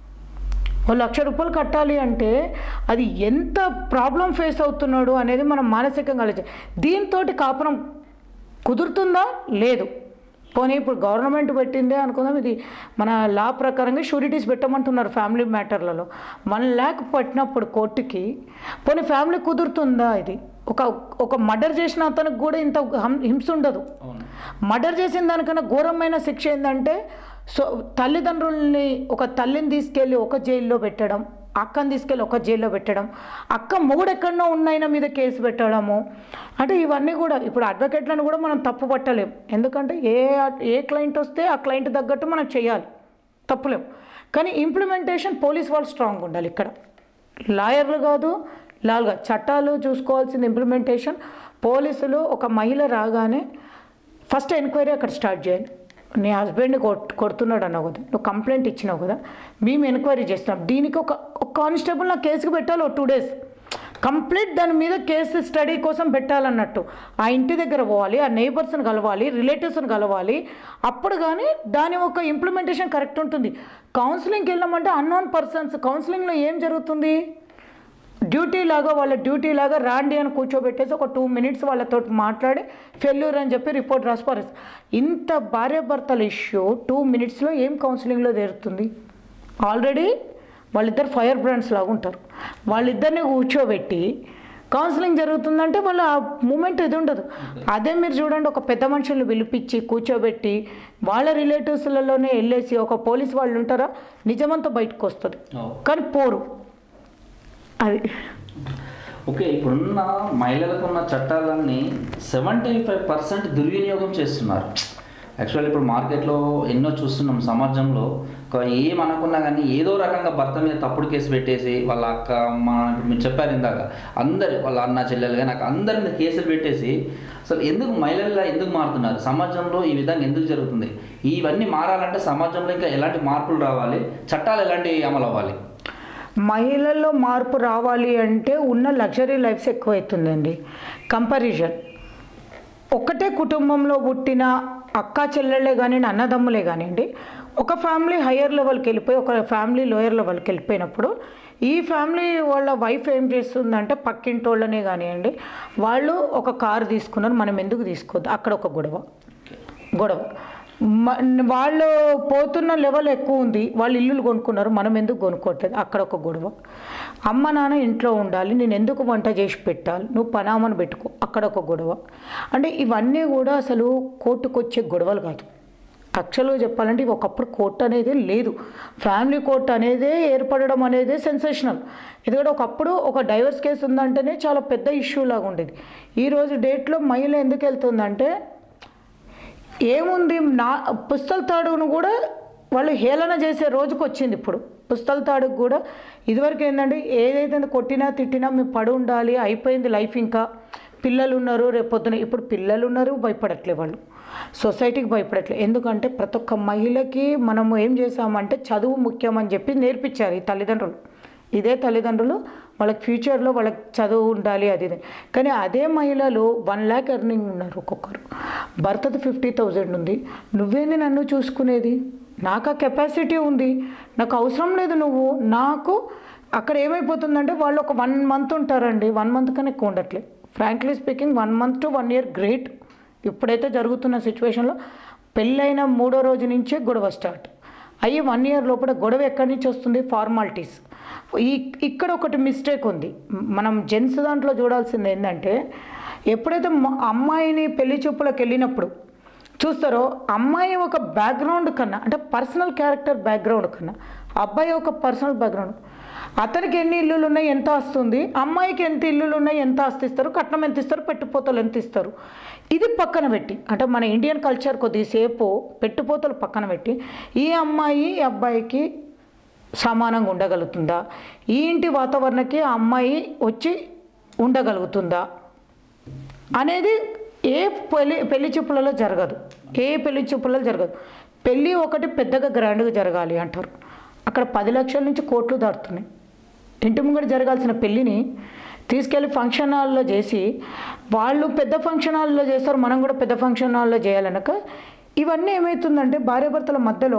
ఓ లక్ష రూపాయలు కట్టాలి అంటే అది ఎంత ప్రాబ్లం ఫేస్ అవుతున్నాడు అనేది మనం మానసికంగా ఆలోచి దీంతో కాపురం కుదురుతుందా లేదు పోనీ ఇప్పుడు గవర్నమెంట్ పెట్టిందే అనుకుందాం ఇది మన లా ప్రకారంగా షూరిటీస్ పెట్టమంటున్నారు ఫ్యామిలీ మ్యాటర్లలో వన్ ల్యాక్ పట్టినప్పుడు కోర్టుకి పోనీ ఫ్యామిలీ కుదురుతుందా ఇది ఒక ఒక మర్డర్ చేసిన అతనికి కూడా ఇంత హం- హింస ఉండదు అవును మర్డర్ చేసిన దానికన్నా ఘోరమైన శిక్ష ఏంటంటే సో తల్లిదండ్రుల్ని ఒక తల్లిని తీసుకెళ్ళి ఒక జైల్లో పెట్టడం అక్కని తీసుకెళ్ళి ఒక జైల్లో పెట్టడం అక్క మొగుడు ఎక్కడనో ఉన్నాయన మీద కేసు పెట్టడము అంటే ఇవన్నీ కూడా ఇప్పుడు అడ్వకేట్లను కూడా మనం తప్పు పట్టలేం ఎందుకంటే ఏ ఏ క్లయింట్ వస్తే ఆ క్లయింట్ తగ్గట్టు మనం చేయాలి తప్పులేం కానీ ఇంప్లిమెంటేషన్ పోలీస్ వాళ్ళు స్ట్రాంగ్ ఉండాలి ఇక్కడ లాయర్లు కాదు లాల్గా చట్టాలు చూసుకోవాల్సింది ఇంప్లిమెంటేషన్ పోలీసులు ఒక మహిళ రాగానే ఫస్ట్ ఎంక్వైరీ అక్కడ స్టార్ట్ చేయాలి నీ హస్బెండ్ కొట్ కొడుతున్నాడు అన్నావు కదా నువ్వు కంప్లైంట్ ఇచ్చినావు కదా మేము ఎంక్వైరీ చేస్తున్నాం దీనికి ఒక ఒక కానిస్టేబుల్ నా కేసుకు పెట్టాలి ఒక టూ డేస్ కంప్లీట్ దాని మీద కేసు స్టడీ కోసం పెట్టాలన్నట్టు ఆ ఇంటి దగ్గర పోవాలి ఆ నైబర్స్ని కలవాలి రిలేటివ్స్ని కలవాలి అప్పుడు కానీ దాని ఒక ఇంప్లిమెంటేషన్ కరెక్ట్ ఉంటుంది కౌన్సిలింగ్కి వెళ్ళామంటే అన్నోన్ పర్సన్స్ కౌన్సిలింగ్లో ఏం జరుగుతుంది డ్యూటీ లాగా వాళ్ళ డ్యూటీ లాగా రాండి అని కూర్చోబెట్టేసి ఒక టూ మినిట్స్ వాళ్ళతో మాట్లాడి ఫెయిల్యూర్ అని చెప్పి రిపోర్ట్ రాసిపారు ఇంత భార్యాభర్తల ఇష్యూ టూ మినిట్స్లో ఏం కౌన్సిలింగ్లో తీరుతుంది ఆల్రెడీ వాళ్ళిద్దరు ఫైర్ బ్రాండ్స్ లాగా ఉంటారు వాళ్ళిద్దరిని కూర్చోబెట్టి కౌన్సిలింగ్ జరుగుతుందంటే వాళ్ళు ఆ మూమెంట్ ఇది ఉండదు అదే మీరు చూడండి ఒక పెద్ద మనుషుల్ని పిలిపించి కూర్చోబెట్టి వాళ్ళ రిలేటివ్స్లలోనే వెళ్ళేసి ఒక పోలీస్ వాళ్ళు ఉంటారా నిజమంతా బయటకు వస్తుంది అవును. కానీ పోరు అది ఓకే ఇప్పుడున్న మహిళలకు ఉన్న చట్టాలన్నీ సెవెంటీ ఫైవ్ పర్సెంట్ దుర్వినియోగం చేస్తున్నారు యాక్చువల్లీ ఇప్పుడు మార్కెట్లో ఎన్నో చూస్తున్నాం సమాజంలో ఒక ఏం అనుకున్నా కానీ ఏదో రకంగా భర్త మీద తప్పుడు కేసు పెట్టేసి వాళ్ళ అక్క అమ్మ ఇప్పుడు మీరు చెప్పారు ఇందాక అందరి వాళ్ళ అన్న చెల్లెలు కానీ నాకు అందరి మీద కేసులు పెట్టేసి అసలు ఎందుకు మహిళలు ఎందుకు మారుతున్నారు సమాజంలో ఈ విధంగా ఎందుకు జరుగుతుంది ఇవన్నీ మారాలంటే సమాజంలో ఇంకా ఎలాంటి మార్పులు రావాలి చట్టాలు ఎలాంటి అమలు అవ్వాలి మహిళల్లో మార్పు రావాలి అంటే ఉన్న లగ్జరీ లైఫ్స్ ఎక్కువవుతుందండి కంపారిజన్ ఒకటే కుటుంబంలో పుట్టిన అక్క చెల్లెళ్ళే కానీ అన్నదమ్ములే కానివ్వండి ఒక ఫ్యామిలీ హయ్యర్ లెవెల్కి వెళ్ళిపోయి ఒక ఫ్యామిలీ లోయర్ లెవెల్కి వెళ్ళిపోయినప్పుడు ఈ ఫ్యామిలీ వాళ్ళ వైఫ్ ఏం చేస్తుందంటే పక్కింటి వాళ్ళనే కానివ్వండి వాళ్ళు ఒక కారు తీసుకున్నారు మనం ఎందుకు తీసుకోవద్దు అక్కడ ఒక గొడవ గొడవ మ- వాళ్ళు పోతున్న లెవెల్ ఎక్కువ ఉంది వాళ్ళు ఇల్లులు కొనుక్కున్నారు మనం ఎందుకు కొనుక్కోవట్లేదు అక్కడ ఒక గొడవ అమ్మ నాన్న ఇంట్లో ఉండాలి నేను ఎందుకు వంట చేసి పెట్టాలి నువ్వు పనామని పెట్టుకో అక్కడ ఒక గొడవ అంటే ఇవన్నీ కూడా అసలు కోర్టుకు వచ్చే గొడవలు కాదు యాక్చువల్గా చెప్పాలంటే ఇవి ఒకప్పుడు కోర్టు అనేది లేదు ఫ్యామిలీ కోర్ట్ అనేదే ఏర్పడడం అనేది సెన్సేషనల్ ఎందుకంటే ఒకప్పుడు ఒక డైవర్స్ కేసు ఉందంటేనే చాలా పెద్ద ఇష్యూ లాగా ఉండేది ఈరోజు డేట్లో మహిళ ఎందుకు వెళ్తుందంటే ఏముంది నా పుస్తల తాడును కూడా వాళ్ళు హేళన చేసే రోజుకు వచ్చింది ఇప్పుడు పుస్తల తాడుకు కూడా ఇదివరకు ఏంటంటే ఏదైతే కొట్టినా తిట్టినా మేము పడి ఉండాలి అయిపోయింది లైఫ్ ఇంకా పిల్లలు ఉన్నారు రేపు పొద్దున ఇప్పుడు పిల్లలు ఉన్నారు భయపడట్లే వాళ్ళు సొసైటీకి భయపడట్లే ఎందుకంటే ప్రతి ఒక్క మహిళకి మనము ఏం చేసామంటే చదువు ముఖ్యం అని చెప్పి నేర్పించారు ఈ తల్లిదండ్రులు ఇదే తల్లిదండ్రులు వాళ్ళకి ఫ్యూచర్లో వాళ్ళకి చదువు ఉండాలి అది ఇది కానీ అదే మహిళలు వన్ ల్యాక్ ఎర్నింగ్ ఉన్నారు ఒక్కొక్కరు భర్తది ఫిఫ్టీ థౌజండ్ ఉంది నువ్వేంది నన్ను చూసుకునేది నాకు ఆ కెపాసిటీ ఉంది నాకు అవసరం లేదు నువ్వు నాకు అక్కడ ఏమైపోతుందంటే వాళ్ళు ఒక వన్ మంత్ ఉంటారండి వన్ మంత్ కన్నా ఎక్కువ ఉండట్లేదు frankly speaking one month to one year great ఇప్పుడైతే జరుగుతున్న సిచ్యువేషన్లో పెళ్ళైన మూడో రోజు నుంచే గొడవ స్టార్ట్ అయ్యి వన్ ఇయర్ లోపల గొడవ ఎక్కడి నుంచి వస్తుంది ఫార్మాలిటీస్ ఈ ఇక్కడ ఒకటి మిస్టేక్ ఉంది మనం జెంట్స్ దాంట్లో చూడాల్సింది ఏంటంటే ఎప్పుడైతే మ- అమ్మాయిని పెళ్లి చూపులకు వెళ్ళినప్పుడు చూస్తారో అమ్మాయి ఒక బ్యాక్గ్రౌండ్ కన్నా అంటే పర్సనల్ క్యారెక్టర్ బ్యాక్గ్రౌండ్ కన్నా అబ్బాయి ఒక పర్సనల్ బ్యాక్గ్రౌండ్ అతనికి ఎన్ని ఇల్లులు ఉన్నాయి ఎంత వస్తుంది అమ్మాయికి ఎంత ఇల్లులు ఉన్నాయి ఎంత ఆస్తి ఇస్తారు కట్నం ఎంత ఇస్తారు పెట్టుపోతలు ఎంత ఇస్తారు ఇది పక్కన పెట్టి అంటే మన ఇండియన్ కల్చర్ కొద్దిసేపు పెట్టుపోతలు పక్కన పెట్టి ఈ అమ్మాయి ఈ అబ్బాయికి సమానంగా ఉండగలుగుతుందా ఈ ఇంటి వాతావరణకి ఆ అమ్మాయి వచ్చి ఉండగలుగుతుందా అనేది ఏ పెళ్లి పెళ్లి చూపులలో జరగదు ఏ పెళ్లి చూపులలో జరగదు పెళ్ళి ఒకటి పెద్దగా గ్రాండ్గా జరగాలి అంటారు అక్కడ పది లక్షల నుంచి కోట్లు దాటుతున్నాయి ఇంటి ముంగట జరగాల్సిన పెళ్ళిని తీసుకెళ్ళి ఫంక్షన్ హాల్లో చేసి వాళ్ళు పెద్ద ఫంక్షన్ హాల్లో చేస్తారు మనం కూడా పెద్ద ఫంక్షన్ హాల్లో చేయాలనక ఇవన్నీ ఏమవుతుందంటే భార్యాభర్తల మధ్యలో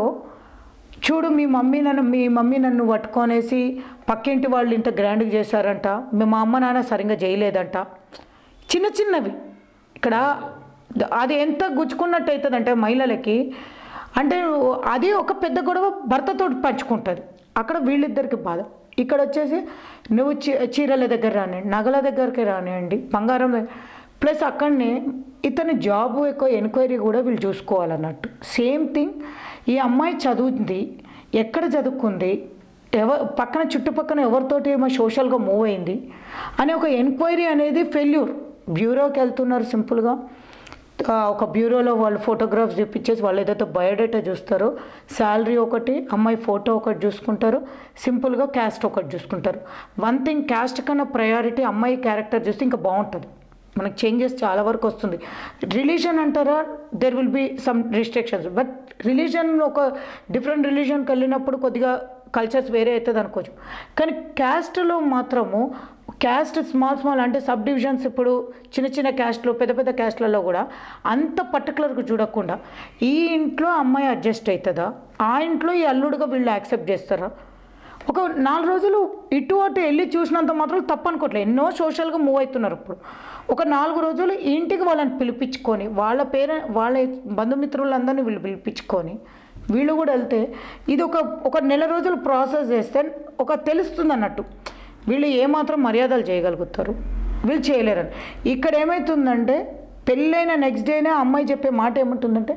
చూడు మీ మమ్మీ నన్ను మీ మమ్మీ నన్ను పట్టుకొనేసి పక్కింటి వాళ్ళు ఇంత గ్రాండ్గా చేశారంట మీ మా అమ్మ నాన్న సరిగ్గా చేయలేదంట చిన్న చిన్నవి ఇక్కడ ద- అది ఎంత గుచ్చుకున్నట్టు అవుతుందంటే మహిళలకి అంటే అది ఒక పెద్ద గొడవ భర్తతో పంచుకుంటుంది అక్కడ వీళ్ళిద్దరికి బాధ ఇక్కడ వచ్చేసి నువ్వు చీ చీరల దగ్గర రానివ్వండి నగల దగ్గరికి రానివ్వండి బంగారం దగ్గర- ప్లస్ అక్కడనే ఇతని జాబ్ ఎక్కువ ఎంక్వైరీ కూడా వీళ్ళు చూసుకోవాలన్నట్టు సేమ్ థింగ్ ఈ అమ్మాయి చదువుంది ఎక్కడ చదువుకుంది ఎవ పక్కన చుట్టుపక్కల ఎవరితోటి ఏమో సోషల్గా మూవ్ అయింది అనే ఒక ఎంక్వైరీ అనేది ఫెయిల్యూర్ బ్యూరోకి వెళ్తున్నారు సింపుల్గా ఆ, ఒక బ్యూరోలో వాళ్ళు ఫోటోగ్రాఫ్స్ చూపించేసి వాళ్ళు ఏదైతే బయోడేటా చూస్తారో శాలరీ ఒకటి అమ్మాయి ఫోటో ఒకటి చూసుకుంటారు సింపుల్గా క్యాస్ట్ ఒకటి చూసుకుంటారు వన్ థింగ్ క్యాస్ట్ కన్నా ప్రయారిటీ అమ్మాయి క్యారెక్టర్ చూస్తే ఇంకా బాగుంటుంది మనకు చేంజెస్ చాలా వరకు వస్తుంది రిలీజన్ అంటారా there will be some restrictions but religion ఒక డిఫరెంట్ రిలీజన్కి వెళ్ళినప్పుడు కొద్దిగా కల్చర్స్ వేరే అవుతుంది అనుకోవచ్చు కానీ క్యాస్ట్లో మాత్రము క్యాస్ట్ స్మాల్ స్మాల్ అంటే సబ్ డివిజన్స్ ఇప్పుడు చిన్న చిన్న క్యాస్ట్లు పెద్ద పెద్ద క్యాస్ట్లలో కూడా అంత పర్టికులర్గా చూడకుండా ఈ ఇంట్లో అమ్మాయి అడ్జస్ట్ అవుతుందా ఆ ఇంట్లో ఈ అల్లుడుగా వీళ్ళు యాక్సెప్ట్ చేస్తారా ఒక నాలుగు రోజులు ఇటు అటు వెళ్ళి చూసినంత మాత్రం తప్పు అనుకోవట్లేదు ఎన్నో సోషల్గా మూవ్ అవుతున్నారు ఇప్పుడు ఒక నాలుగు రోజులు ఈ ఇంటికి వాళ్ళని పిలిపించుకొని వాళ్ళ పేర వాళ్ళ బంధుమిత్రులందరినీ వీళ్ళు పిలిపించుకొని వీళ్ళు కూడా వెళ్తే ఇది ఒక ఒక నెల రోజులు ప్రాసెస్ చేస్తే ఒక తెలుస్తుంది అన్నట్టు వీళ్ళు ఏమాత్రం మర్యాదలు చేయగలుగుతారు వీళ్ళు చేయలేరని ఇక్కడ ఏమవుతుందంటే పెళ్ళైన నెక్స్ట్ డేనే అమ్మాయి చెప్పే మాట ఏముంటుందంటే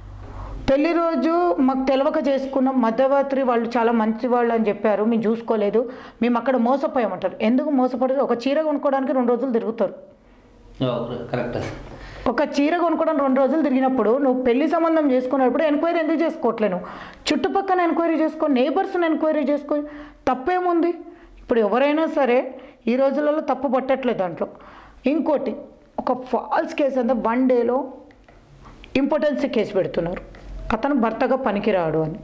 పెళ్లి రోజు మాకు తెలవక చేసుకున్నాం మధ్యరాత్రి వాళ్ళు చాలా మంచి వాళ్ళు అని చెప్పారు మేము చూసుకోలేదు మేము అక్కడ మోసపోయామంటారు ఎందుకు మోసపడారు ఒక చీర కొనుక్కోవడానికి రెండు రోజులు తిరుగుతారు కరెక్ట్ ఒక చీర కొనుక్కోవడం రెండు రోజులు తిరిగినప్పుడు నువ్వు పెళ్లి సంబంధం చేసుకున్నప్పుడు ఎంక్వైరీ ఎందుకు చేసుకోవట్లేను చుట్టుపక్కల ఎంక్వైరీ చేసుకో నేబర్స్ని ఎంక్వైరీ చేసుకో తప్పేముంది ఇప్పుడు ఎవరైనా సరే ఈ రోజులలో తప్పు పట్టట్లేదు దాంట్లో ఇంకోటి ఒక ఫాల్స్ కేసు అంతా వన్ డేలో ఇంపార్టెన్సీ కేసు పెడుతున్నారు అతను భర్తగా పనికిరాడు అని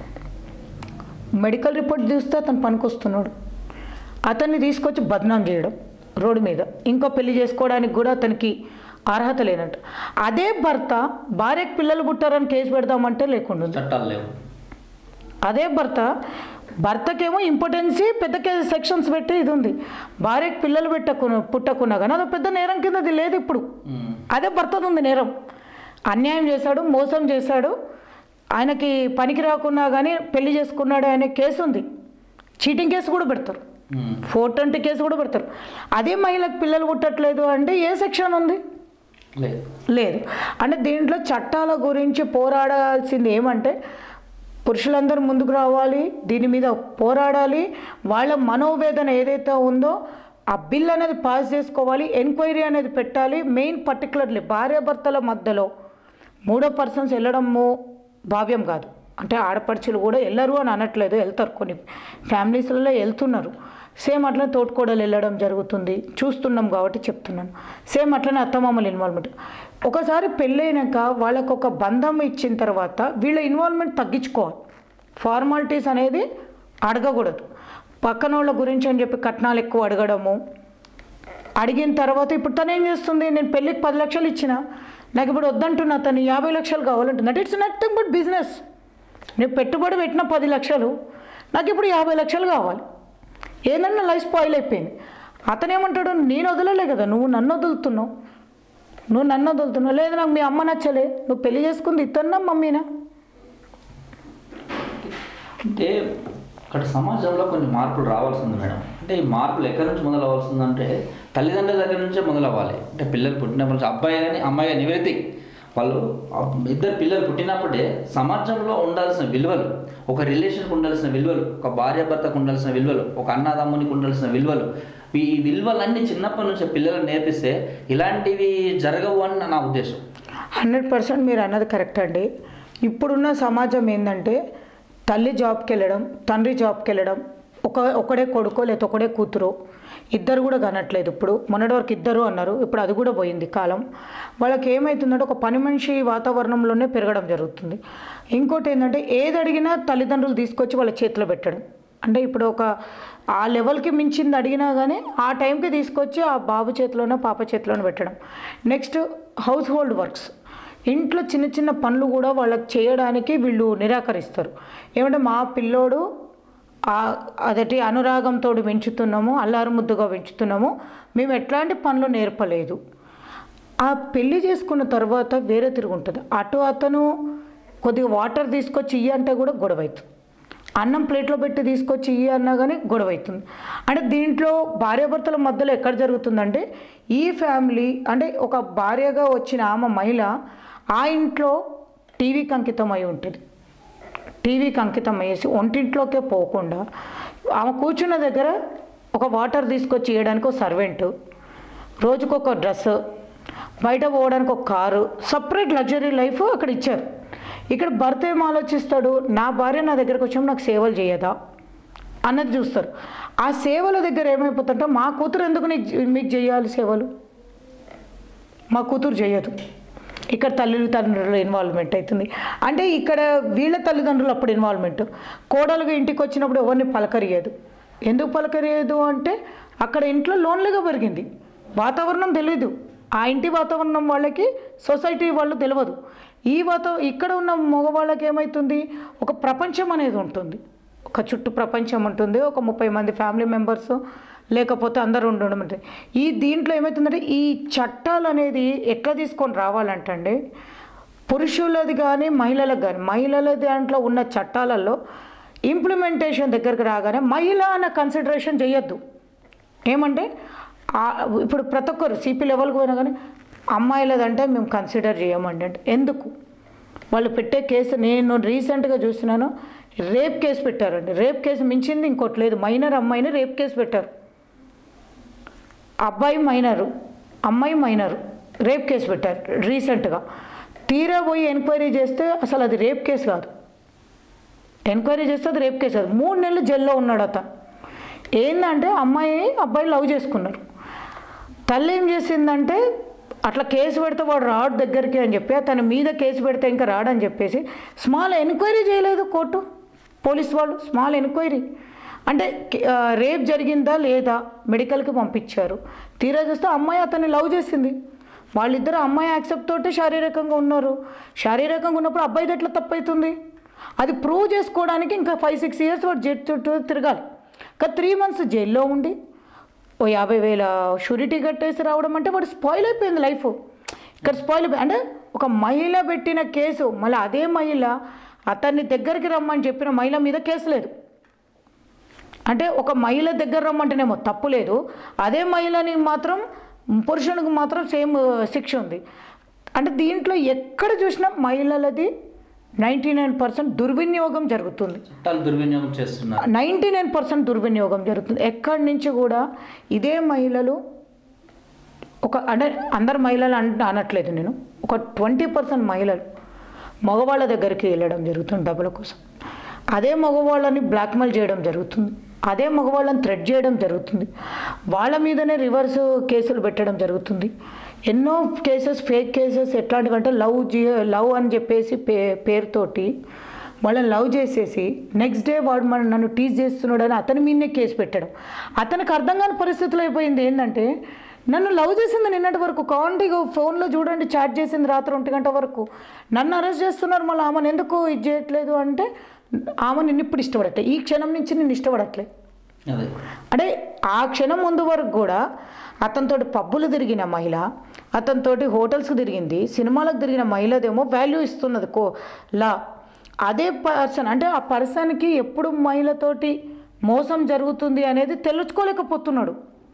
మెడికల్ రిపోర్ట్ చూస్తే అతను పనికొస్తున్నాడు అతన్ని తీసుకొచ్చి బద్నాం చేయడం రోడ్డు మీద ఇంకో పెళ్లి చేసుకోవడానికి కూడా అతనికి అర్హత లేనట్టు అదే భర్త భార్యకు పిల్లలు పుట్టారని కేసు పెడదామంటే లేకుండా ఉంది. చట్టాలు లేవు అదే భర్త భర్తకేమో ఇంపార్టెన్సీ పెద్ద కే- సెక్షన్స్ పెట్టి ఇది ఉంది భార్యకు పిల్లలు పెట్టకున్న పుట్టకున్నా కానీ అదో పెద్ద నేరం కింద అది లేదు ఇప్పుడు ఉమ్. అదే భర్తది ఉంది నేరం అన్యాయం చేశాడు మోసం చేశాడు ఆయనకి పనికి రాకున్నా కానీ పెళ్లి చేసుకున్నాడు అనే కేసు ఉంది చీటింగ్ కేసు కూడా పెడతారు ఉమ్. ఫోర్ ట్వంటీ కేసు కూడా పెడతారు అదే మహిళకు పిల్లలు పుట్టట్లేదు అంటే ఏ సెక్షన్ ఉంది లేదు లేదు అంటే దీంట్లో చట్టాల గురించి పోరాడాల్సింది ఏమంటే పురుషులందరూ ముందుకు రావాలి దీని మీద పోరాడాలి వాళ్ళ మనోవేదన ఏదైతే ఉందో ఆ బిల్ అనేది పాస్ చేసుకోవాలి ఎంక్వైరీ అనేది పెట్టాలి మెయిన్ పర్టికులర్లీ భార్యాభర్తల మధ్యలో మూడో పర్సన్స్ వెళ్ళడము భావ్యం కాదు అంటే ఆడపడుచులు కూడా వెళ్ళరు అని అనట్లేదు వెళ్తారు కొన్ని ఫ్యామిలీస్లలో వెళ్తున్నారు సేమ్ అట్లనే తోటికోడలు వెళ్ళడం జరుగుతుంది చూస్తున్నాం కాబట్టి చెప్తున్నాను సేమ్ అట్లనే అత్తమామల ఇన్వాల్వ్మెంట్ ఒకసారి పెళ్ళైనాక వాళ్ళకు ఒక బంధం ఇచ్చిన తర్వాత వీళ్ళ ఇన్వాల్వ్మెంట్ తగ్గించుకోవాలి ఫార్మాలిటీస్ అనేది అడగకూడదు పక్కన వాళ్ళ గురించి అని చెప్పి కట్నాలు ఎక్కువ అడగడము అడిగిన తర్వాత ఇప్పుడు తను ఏం చేస్తుంది నేను పెళ్ళికి పది లక్షలు ఇచ్చిన నాకు ఇప్పుడు వద్దంటున్నా తను యాభై లక్షలు కావాలంటున్నా ఇట్స్ నథింగ్ బట్ బిజినెస్ నేను పెట్టుబడి పెట్టిన పది లక్షలు నాకు ఇప్పుడు యాభై లక్షలు కావాలి ఏంటంటే లైఫ్ స్పాయిల్ అయిపోయింది అతను ఏమంటాడు నేను వదలలే కదా నువ్వు నన్ను వదులుతున్నావు నువ్వు నన్ను వదులుతున్నావు లేదు నాకు మీ అమ్మ నచ్చలే నువ్వు పెళ్లి చేసుకుంది ఇతన్నా మమ్మీనా అంటే అక్కడ సమాజంలో కొన్ని మార్పులు రావాల్సింది మేడం అంటే ఈ మార్పులు ఎక్కడి నుంచి మొదలు అవ్వాల్సిందంటే తల్లిదండ్రుల దగ్గర నుంచే మొదలవ్వాలి అంటే పిల్లలు పుట్టినప్పటి నుంచి అబ్బాయి కానీ అమ్మాయి కానీ ఎవరిథింగ్ వాళ్ళు ఆ ఇద్దరు పిల్లలు పుట్టినప్పుడే సమాజంలో ఉండాల్సిన విలువలు ఒక రిలేషన్కి ఉండాల్సిన విలువలు ఒక భార్యాభర్తకు ఉండాల్సిన విలువలు ఒక అన్నదమ్మునికి ఉండాల్సిన విలువలు ఈ విలువలన్నీ చిన్నప్పటి నుంచి పిల్లలకు నేర్పిస్తే ఇలాంటివి జరగవు అని నా ఉద్దేశం హండ్రెడ్ పర్సెంట్ మీరు అన్నది కరెక్ట్ అండి ఇప్పుడున్న సమాజం ఏంటంటే తల్లి జాబ్కి వెళ్ళడం తండ్రి జాబ్కి వెళ్ళడం ఒక ఒకడే కొడుకో లేదా ఒకడే కూతురు ఇద్దరు కూడా కనట్లేదు ఇప్పుడు మొన్నటి వరకు ఇద్దరు అన్నారు ఇప్పుడు అది కూడా పోయింది కాలం వాళ్ళకి ఏమవుతుందంటే ఒక పని మనిషి వాతావరణంలోనే పెరగడం జరుగుతుంది ఇంకోటి ఏంటంటే ఏది అడిగినా తల్లిదండ్రులు తీసుకొచ్చి వాళ్ళ చేతిలో పెట్టడం అంటే ఇప్పుడు ఒక ఆ లెవెల్కి మించింది అడిగినా కానీ ఆ టైంకి తీసుకొచ్చి ఆ బాబు చేతిలోనో పాప చేతిలోనో పెట్టడం నెక్స్ట్ హౌస్ హోల్డ్ వర్క్స్ ఇంట్లో చిన్న చిన్న పనులు కూడా వాళ్ళకి చేయడానికి వీళ్ళు నిరాకరిస్తారు ఏమంటే మా పిల్లోడు ఆ- అదటి అనురాగంతో పెంచుతున్నాము అల్లారు ముద్దుగా పెంచుతున్నాము మేము ఎట్లాంటి పనులు నేర్పలేదు ఆ పెళ్లి చేసుకున్న తర్వాత వేరే తిరుగుంటుంది అటు అతను కొద్దిగా వాటర్ తీసుకొచ్చి ఇయ్యి అంటే కూడా గొడవ అవుతుంది అన్నం ప్లేట్లో పెట్టి తీసుకొచ్చి ఇయ్యి అన్నా కానీ గొడవ అవుతుంది అంటే దీంట్లో భార్యాభర్తల మధ్యలో ఎక్కడ జరుగుతుందంటే ఈ ఫ్యామిలీ అంటే ఒక భార్యగా వచ్చిన ఆమె మహిళ ఆ ఇంట్లో టీవీకి అంకితం అయి ఉంటుంది టీవీకి అంకితం అయ్యేసి ఒంటింట్లోకే పోకుండా ఆమె కూర్చున్న దగ్గర ఒక వాటర్ తీసుకొచ్చి ఇవ్వడానికి ఒక సర్వెంటు రోజుకొక డ్రెస్ బయట పోవడానికి ఒక కారు సపరేట్ లగ్జరీ లైఫ్ అక్కడ ఇచ్చారు ఇక్కడ భర్త ఏం ఆలోచిస్తాడు నా భార్య నా దగ్గరకు వచ్చాము నాకు సేవలు చేయదా అన్నది చూస్తారు ఆ సేవల దగ్గర ఏమైపోతుందంటే మా కూతురు ఎందుకు నీకు మీకు చేయాలి సేవలు మా కూతురు చేయదు ఇక్కడ తల్లిదండ్రుల ఇన్వాల్వ్మెంట్ అవుతుంది అంటే ఇక్కడ వీళ్ళ తల్లిదండ్రులు అప్పుడు ఇన్వాల్వ్మెంట్ కోడలుగా ఇంటికి వచ్చినప్పుడు ఎవరిని పలకరియదు ఎందుకు పలకరియదు అంటే అక్కడ ఇంట్లో లోన్లుగా పెరిగింది వాతావరణం తెలియదు ఆ ఇంటి వాతావరణం వాళ్ళకి సొసైటీ వాళ్ళు తెలియదు ఈ వాతా ఇక్కడ ఉన్న మగవాళ్ళకి ఏమవుతుంది ఒక ప్రపంచం అనేది ఉంటుంది ఒక చుట్టూ ప్రపంచం ఉంటుంది ఒక ముప్పై మంది ఫ్యామిలీ మెంబర్స్ లేకపోతే అందరూ ఉండడం ఉంటుంది ఈ దీంట్లో ఏమవుతుందంటే ఈ చట్టాలు అనేది ఎట్లా తీసుకొని రావాలంటండి పురుషులది కానీ మహిళలకు కానీ మహిళల దాంట్లో ఉన్న చట్టాలలో ఇంప్లిమెంటేషన్ దగ్గరకు రాగానే మహిళ అన్న కన్సిడరేషన్ చేయొద్దు ఏమంటే ఆ- ఇప్పుడు ప్రతి ఒక్కరు సిపి లెవెల్కి పోయినా కానీ అమ్మాయిలదంటే మేము కన్సిడర్ చేయమండి అంటే ఎందుకు వాళ్ళు పెట్టే కేసు నేను రీసెంట్గా చూసినాను రేప్ కేసు పెట్టారండి రేప్ కేసు మించింది ఇంకోటి లేదు మైనర్ అమ్మాయిని రేప్ కేసు పెట్టారు అబ్బాయి మైనరు అమ్మాయి మైనరు రేప్ కేసు పెట్టారు రీసెంట్గా తీరా పోయి ఎంక్వైరీ చేస్తే అసలు అది రేప్ కేసు కాదు ఎంక్వైరీ చేస్తే అది రేప్ కేసు కాదు మూడు నెలలు జైల్లో ఉన్నాడు అతను ఏంటంటే అమ్మాయి అబ్బాయి లవ్ చేసుకున్నారు తల్లి ఏం చేసిందంటే అట్లా కేసు పెడితే వాడు రాడు దగ్గరికి అని చెప్పి తన మీద కేసు పెడితే ఇంకా రాడని చెప్పేసి స్మాల్ ఎంక్వైరీ చేయలేదు కోర్టు పోలీస్ వాళ్ళు స్మాల్ ఎంక్వైరీ అంటే ఆ, రేప్ జరిగిందా లేదా మెడికల్కి పంపించారు తీరా చూస్తే అమ్మాయి అతన్ని లవ్ చేసింది వాళ్ళిద్దరు అమ్మాయి యాక్సెప్ట్ తోటి శారీరకంగా ఉన్నారు శారీరకంగా ఉన్నప్పుడు అబ్బాయిది ఎట్లా తప్పవుతుంది అది ప్రూవ్ చేసుకోవడానికి ఇంకా ఫైవ్ సిక్స్ ఇయర్స్ వాడు జైలు చుట్టూ తిరగాలి ఇంకా త్రీ మంత్స్ జైల్లో ఉండి ఓ యాభై వేల షూరిటీ కట్టేసి రావడం అంటే వాడు స్పాయిల్ అయిపోయింది లైఫ్ ఇక్కడ స్పాయిల్ అయిపోయింది అంటే ఒక మహిళ పెట్టిన కేసు మళ్ళీ అదే మహిళ అతన్ని దగ్గరికి రమ్మని చెప్పిన మహిళ మీద కేసు లేదు అంటే ఒక మహిళ దగ్గర రమ్మంటేనేమో తప్పు లేదు అదే మహిళని మాత్రం పురుషునికి మాత్రం సేమ్ శిక్ష ఉంది అంటే దీంట్లో ఎక్కడ చూసినా మహిళలది నైంటీ నైన్ పర్సెంట్ దుర్వినియోగం జరుగుతుంది చట్టాలు దుర్వినియోగం చేస్తున్నారు నైంటీ నైన్ పర్సెంట్ దుర్వినియోగం జరుగుతుంది ఎక్కడి నుంచి కూడా ఇదే మహిళలు ఒక అంటే అందరు మహిళలు అంట అనట్లేదు నేను ఒక ట్వంటీ పర్సెంట్ మహిళలు మగవాళ్ళ దగ్గరికి వెళ్ళడం జరుగుతుంది డబ్బుల కోసం అదే మగవాళ్ళని బ్లాక్మెయిల్ చేయడం జరుగుతుంది అదే మగవాళ్ళని థ్రెడ్ చేయడం జరుగుతుంది వాళ్ళ మీదనే రివర్స్ కేసులు పెట్టడం జరుగుతుంది ఎన్నో కేసెస్ ఫేక్ కేసెస్ ఎట్లాంటివంటే లవ్ జీ లవ్ అని చెప్పేసి పే పేరుతోటి వాళ్ళని లవ్ చేసేసి నెక్స్ట్ డే వాడు మన నన్ను టీజ్ చేస్తున్నాడని అతని మీదనే కేసు పెట్టడం అతనికి అర్థం కాని పరిస్థితులు అయిపోయింది ఏంటంటే నన్ను లవ్ చేసింది నిన్నటి వరకు కావండి ఇగో ఫోన్లో చూడండి చాట్ చేసింది రాత్రి ఒంటి గంట వరకు నన్ను అరెస్ట్ చేస్తున్నారు మళ్ళీ ఆమెను ఎందుకు ఇది చేయట్లేదు అంటే ఆమె నిన్ను ఇప్పుడు ఇష్టపడట్లే ఈ క్షణం నుంచి నేను ఇష్టపడట్లే అదే అంటే ఆ క్షణం ముందు వరకు కూడా అతనితోటి పబ్బులు తిరిగిన మహిళ అతనితోటి హోటల్స్కి తిరిగింది సినిమాలకు తిరిగిన మహిళదేమో వాల్యూ ఇస్తున్నది కో లా అదే పర్సన్ అంటే ఆ పర్సన్కి ఎప్పుడు మహిళతోటి మోసం జరుగుతుంది అనేది తెలుసుకోలేకపోతున్నాడు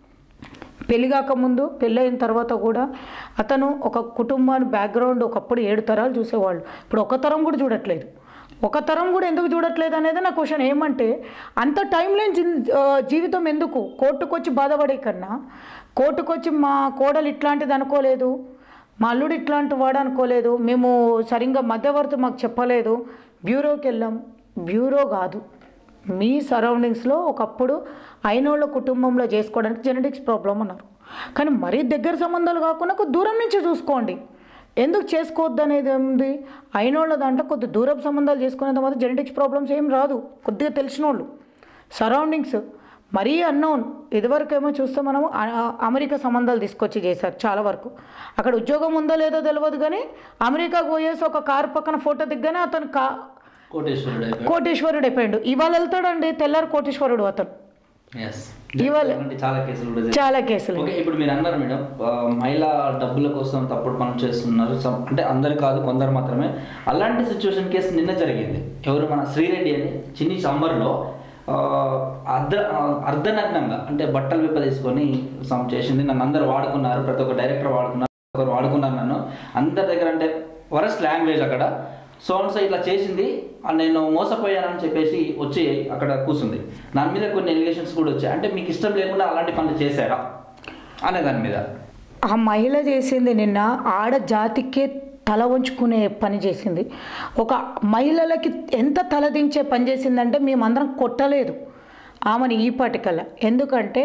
పెళ్లి కాకముందు పెళ్ళైన తర్వాత కూడా అతను ఒక కుటుంబాన్ని బ్యాక్గ్రౌండ్ ఒకప్పుడు ఏడు తరాలు చూసేవాళ్ళు ఇప్పుడు ఒక తరం కూడా చూడట్లేదు ఒక తరం కూడా ఎందుకు చూడట్లేదు అనేది నా క్వశ్చన్ ఏమంటే అంత టైం లేని జీ- ఆ, జీవితం ఎందుకు కోర్టుకు వచ్చి బాధపడే కన్నా కోర్టుకు వచ్చి మా కోడలు ఇట్లాంటిది అనుకోలేదు మా అల్లుడు ఇట్లాంటి వాడు అనుకోలేదు మేము సరిగ్గా మధ్యవర్తి మాకు చెప్పలేదు బ్యూరోకి వెళ్ళాం బ్యూరో కాదు మీ సరౌండింగ్స్లో ఒకప్పుడు అయినోళ్ళ కుటుంబంలో చేసుకోవడానికి జెనెటిక్స్ ప్రాబ్లం అన్నారు కానీ మరీ దగ్గర సంబంధాలు కాకుండా కొద్ది దూరం నుంచి చూసుకోండి ఎందుకు చేసుకోవద్దు అనేది ఉంది అయినోళ్ళ దాంట్లో కొద్ది దూరపు సంబంధాలు చేసుకునేంత మాత్రం జెనెటిక్స్ ప్రాబ్లమ్స్ ఏం రాదు కొద్దిగా తెలిసిన వాళ్ళు సరౌండింగ్స్ మరీ అన్నోన్ ఇదివరకు ఏమో చూస్తే మనము ఆ- అమెరికా సంబంధాలు తీసుకొచ్చి చేశారు చాలా వరకు అక్కడ ఉద్యోగం ఉందో లేదో తెలియదు కానీ అమెరికాకు పోయేసి ఒక కారు పక్కన ఫోటో దిగ్గానే అతను కా కోటేశ్వరుడు అయిపోయాడు కోటేశ్వరుడు అయిపోయాడు ఇవాళ వెళ్తాడండి తెల్లారి కోటేశ్వరుడు అతను ఎస్ ఇవాళ- అలాంటి చాలా కేసులు కూడా జరిగాయి. చాలా కేసులు ఓకే ఇప్పుడు మీరు అన్నారు మేడం ఆ, మహిళా డబ్బుల కోసం తప్పుడు పనులు చేస్తున్నారు some- అంటే అందరు కాదు కొందరు మాత్రమే అలాంటి సిచ్యువేషన్ కేసు నిన్న జరిగింది ఎవరు మన శ్రీరెడ్డి అని చిన్ని సాంబార్లో ఆ, అర్ధ ఆ, అర్ధనగ్నంగా అంటే బట్టలు విప్ప తీసుకొని సమ్ చేసింది నన్ను అందరు వాడుకున్నారు ప్రతి ఒక్క డైరెక్టర్ వాడుకున్నారు ఒకరు వాడుకున్నారు నన్ను అందరి దగ్గర అంటే వరస్ట్ లాంగ్వేజ్ అక్కడ సో సో ఇట్లా చేసింది ఆ, నేను మోసపోయానని చెప్పేసి వచ్చి అక్కడ కూర్చుంది దాని మీద కొన్ని ఎలిగేషన్స్ కూడా వచ్చాయి అంటే మీకు ఇష్టం లేకుండా అలాంటి పనులు చేశారా అనే దాని మీద ఆ మహిళ చేసింది నిన్న ఆడ జాతికే తల వంచుకునే పని చేసింది ఒక మహిళలకి ఎంత తలదించే పని చేసిందంటే మేమందరం కొట్టలేదు ఆమెను ఈ పాటికల్లా ఎందుకంటే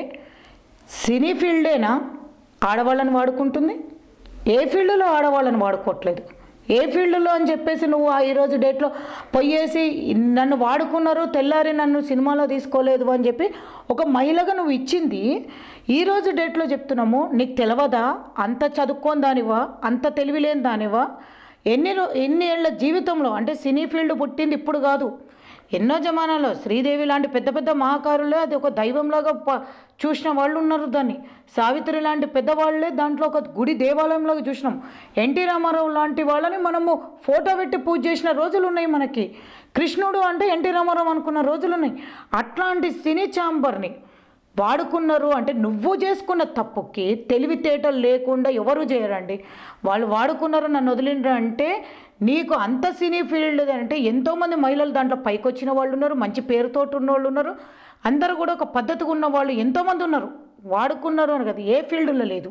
సినీ ఫీల్డేనా ఆడవాళ్ళని వాడుకుంటుంది ఏ ఫీల్డ్లో ఆడవాళ్ళని వాడుకోవట్లేదు ఏ ఫీల్డ్లో అని చెప్పేసి నువ్వు ఆ ఈరోజు డేట్లో పొయ్యేసి నన్ను వాడుకున్నారు తెల్లారి నన్ను సినిమాలో తీసుకోలేదు అని చెప్పి ఒక మహిళగా నువ్వు ఇచ్చింది ఈరోజు డేట్లో చెప్తున్నాము నీకు తెలవదా అంత చదువుకోని దానివా అంత తెలివి లేని దానివా ఎన్ని రో- ఎన్ని ఏళ్ళ జీవితంలో అంటే సినీ ఫీల్డ్ పుట్టింది ఇప్పుడు కాదు ఎన్నో జమానాలో శ్రీదేవి లాంటి పెద్ద పెద్ద మహాకారులే అది ఒక దైవంలాగా ప చూసిన వాళ్ళు ఉన్నారు దాన్ని సావిత్రి లాంటి పెద్దవాళ్ళే దాంట్లో ఒక గుడి దేవాలయంలాగా చూసినాం ఎన్టీ రామారావు లాంటి వాళ్ళని మనము ఫోటో పెట్టి పూజ చేసిన రోజులు ఉన్నాయి మనకి కృష్ణుడు అంటే ఎన్టీ రామారావు అనుకున్న రోజులు ఉన్నాయి అట్లాంటి సినీ ఛాంబర్ని వాడుకున్నారు అంటే నువ్వు చేసుకున్న తప్పుకి తెలివితేటలు లేకుండా ఎవరు చేయరండి వాళ్ళు వాడుకున్నారు నన్ను వదిలిండ్రు అంటే నీకు అంత సినీ ఫీల్డ్ అంటే ఎంతోమంది మహిళలు దాంట్లో పైకి వచ్చిన వాళ్ళు ఉన్నారు మంచి పేరుతోటి ఉన్న వాళ్ళు ఉన్నారు అందరూ కూడా ఒక పద్ధతిగా ఉన్న వాళ్ళు ఎంతోమంది ఉన్నారు వాడుకున్నారు అని కదా ఏ ఫీల్డ్లో లేదు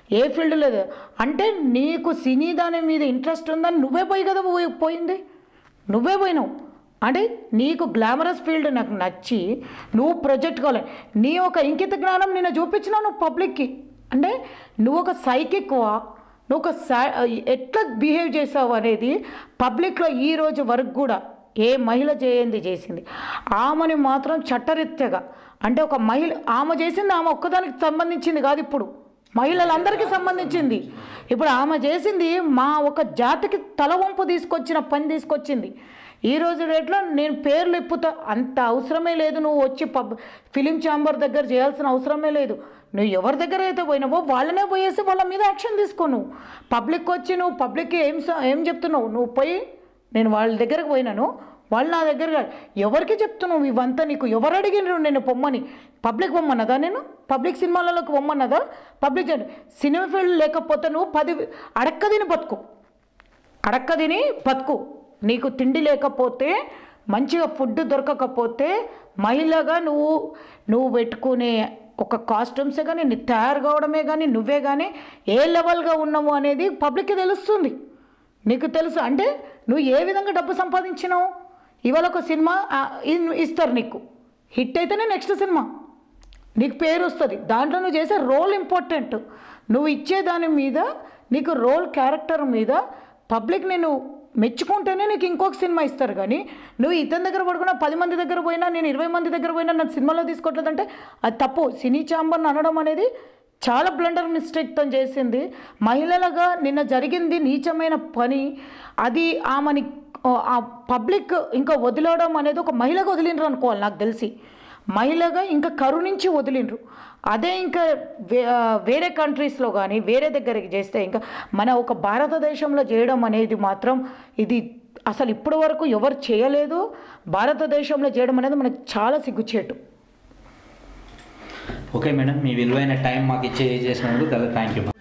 ఏ ఫీల్డ్ లేదు అంటే నీకు సినీ దాని మీద ఇంట్రెస్ట్ ఉందని నువ్వే పోయి కదా పోయి పోయింది నువ్వే పోయినావు అంటే నీకు గ్లామరస్ ఫీల్డ్ నాకు నచ్చి నువ్వు ప్రొజెక్ట్ కావాలి నీ ఒక ఇంకిత జ్ఞానం నేను చూపించినావు నువ్వు పబ్లిక్కి అంటే నువ్వు ఒక సైకిక్వా నువ్వు ఒక సా ఎట్లా బిహేవ్ చేసావు అనేది పబ్లిక్లో ఈ రోజు వరకు కూడా ఏ మహిళ చేయంది చేసింది ఆమెని మాత్రం చట్టరీత్యగా అంటే ఒక మహిళ ఆమె చేసింది ఆమె ఒక్కదానికి సంబంధించింది కాదు ఇప్పుడు మహిళలందరికీ సంబంధించింది ఇప్పుడు ఆమె చేసింది మా ఒక జాతికి తలవంపు తీసుకొచ్చిన పని తీసుకొచ్చింది ఈ రోజు రేట్లో నేను పేర్లు ఇప్పుతా అంత అవసరమే లేదు నువ్వు వచ్చి పబ్ ఫిలిం ఛాంబర్ దగ్గర చేయాల్సిన అవసరమే లేదు నువ్వు ఎవరి దగ్గర అయితే పోయినావో వాళ్ళనే పోయేసి వాళ్ళ మీద యాక్షన్ తీసుకో నువ్వు పబ్లిక్ వచ్చి నువ్వు పబ్లిక్కి ఏం స- ఏం చెప్తున్నావు నువ్వు పోయి నేను వాళ్ళ దగ్గరకు పోయినాను వాళ్ళు నా దగ్గర కాదు. ఎవరికి చెప్తున్నావు ఇవంతా నీకు ఎవరు అడిగినారు నేను పొమ్మని పబ్లిక్ పొమ్మన్నదా నేను పబ్లిక్ సినిమాలలోకి పొమ్మన్నదా పబ్లిక్ జన- సినిమా ఫీల్డ్ లేకపోతే నువ్వు పది అడక్కదిని బతుకు అడక్కదిని బతుకు నీకు తిండి లేకపోతే మంచిగా ఫుడ్ దొరకకపోతే మహిళగా నువ్వు నువ్వు పెట్టుకునే ఒక కాస్ట్యూమ్సే కానీ నీ తయారు కావడమే కానీ నువ్వే కానీ ఏ లెవెల్గా ఉన్నావు అనేది పబ్లిక్కి తెలుస్తుంది నీకు తెలుసు అంటే నువ్వు ఏ విధంగా డబ్బు సంపాదించినావు ఇవాళ ఒక సినిమా ఆ, ఇన్- ఇస్తారు నీకు హిట్ అయితేనే నెక్స్ట్ సినిమా నీకు పేరు వస్తుంది దాంట్లో నువ్వు చేసే రోల్ ఇంపార్టెంట్ నువ్వు ఇచ్చే దాని మీద నీకు రోల్ క్యారెక్టర్ మీద పబ్లిక్ నేను మెచ్చుకుంటేనే నీకు ఇంకొక సినిమా ఇస్తారు కానీ నువ్వు ఇతని దగ్గర పడుకున్నా పది మంది దగ్గర పోయినా నేను ఇరవై మంది దగ్గర పోయినా నన్ను సినిమాలో తీసుకోవట్లేదంటే అది తప్పు సినీ చాంబర్ని అనడం అనేది చాలా బ్లండర్ మిస్టేక్ తను చేసింది మహిళలుగా నిన్న జరిగింది నీచమైన పని అది ఆమెని ఆ పబ్లిక్ ఇంకా వదిలడం అనేది ఒక మహిళగా వదిలినరు అనుకోవాలి నాకు తెలిసి మహిళగా ఇంకా కరుణించి వదిలిండ్రు అదే ఇంకా వే ఆ, వేరే కంట్రీస్లో కానీ వేరే దగ్గరికి చేస్తే ఇంకా మన ఒక భారతదేశంలో చేయడం అనేది మాత్రం ఇది అసలు ఇప్పటి వరకు ఎవరు చేయలేదు భారతదేశంలో చేయడం అనేది మనకు చాలా సిగ్గుచేటు ఓకే మేడం మీ విలువైన టైం మాకు ఇచ్చే చేసినందుకు చాలా థ్యాంక్ యూ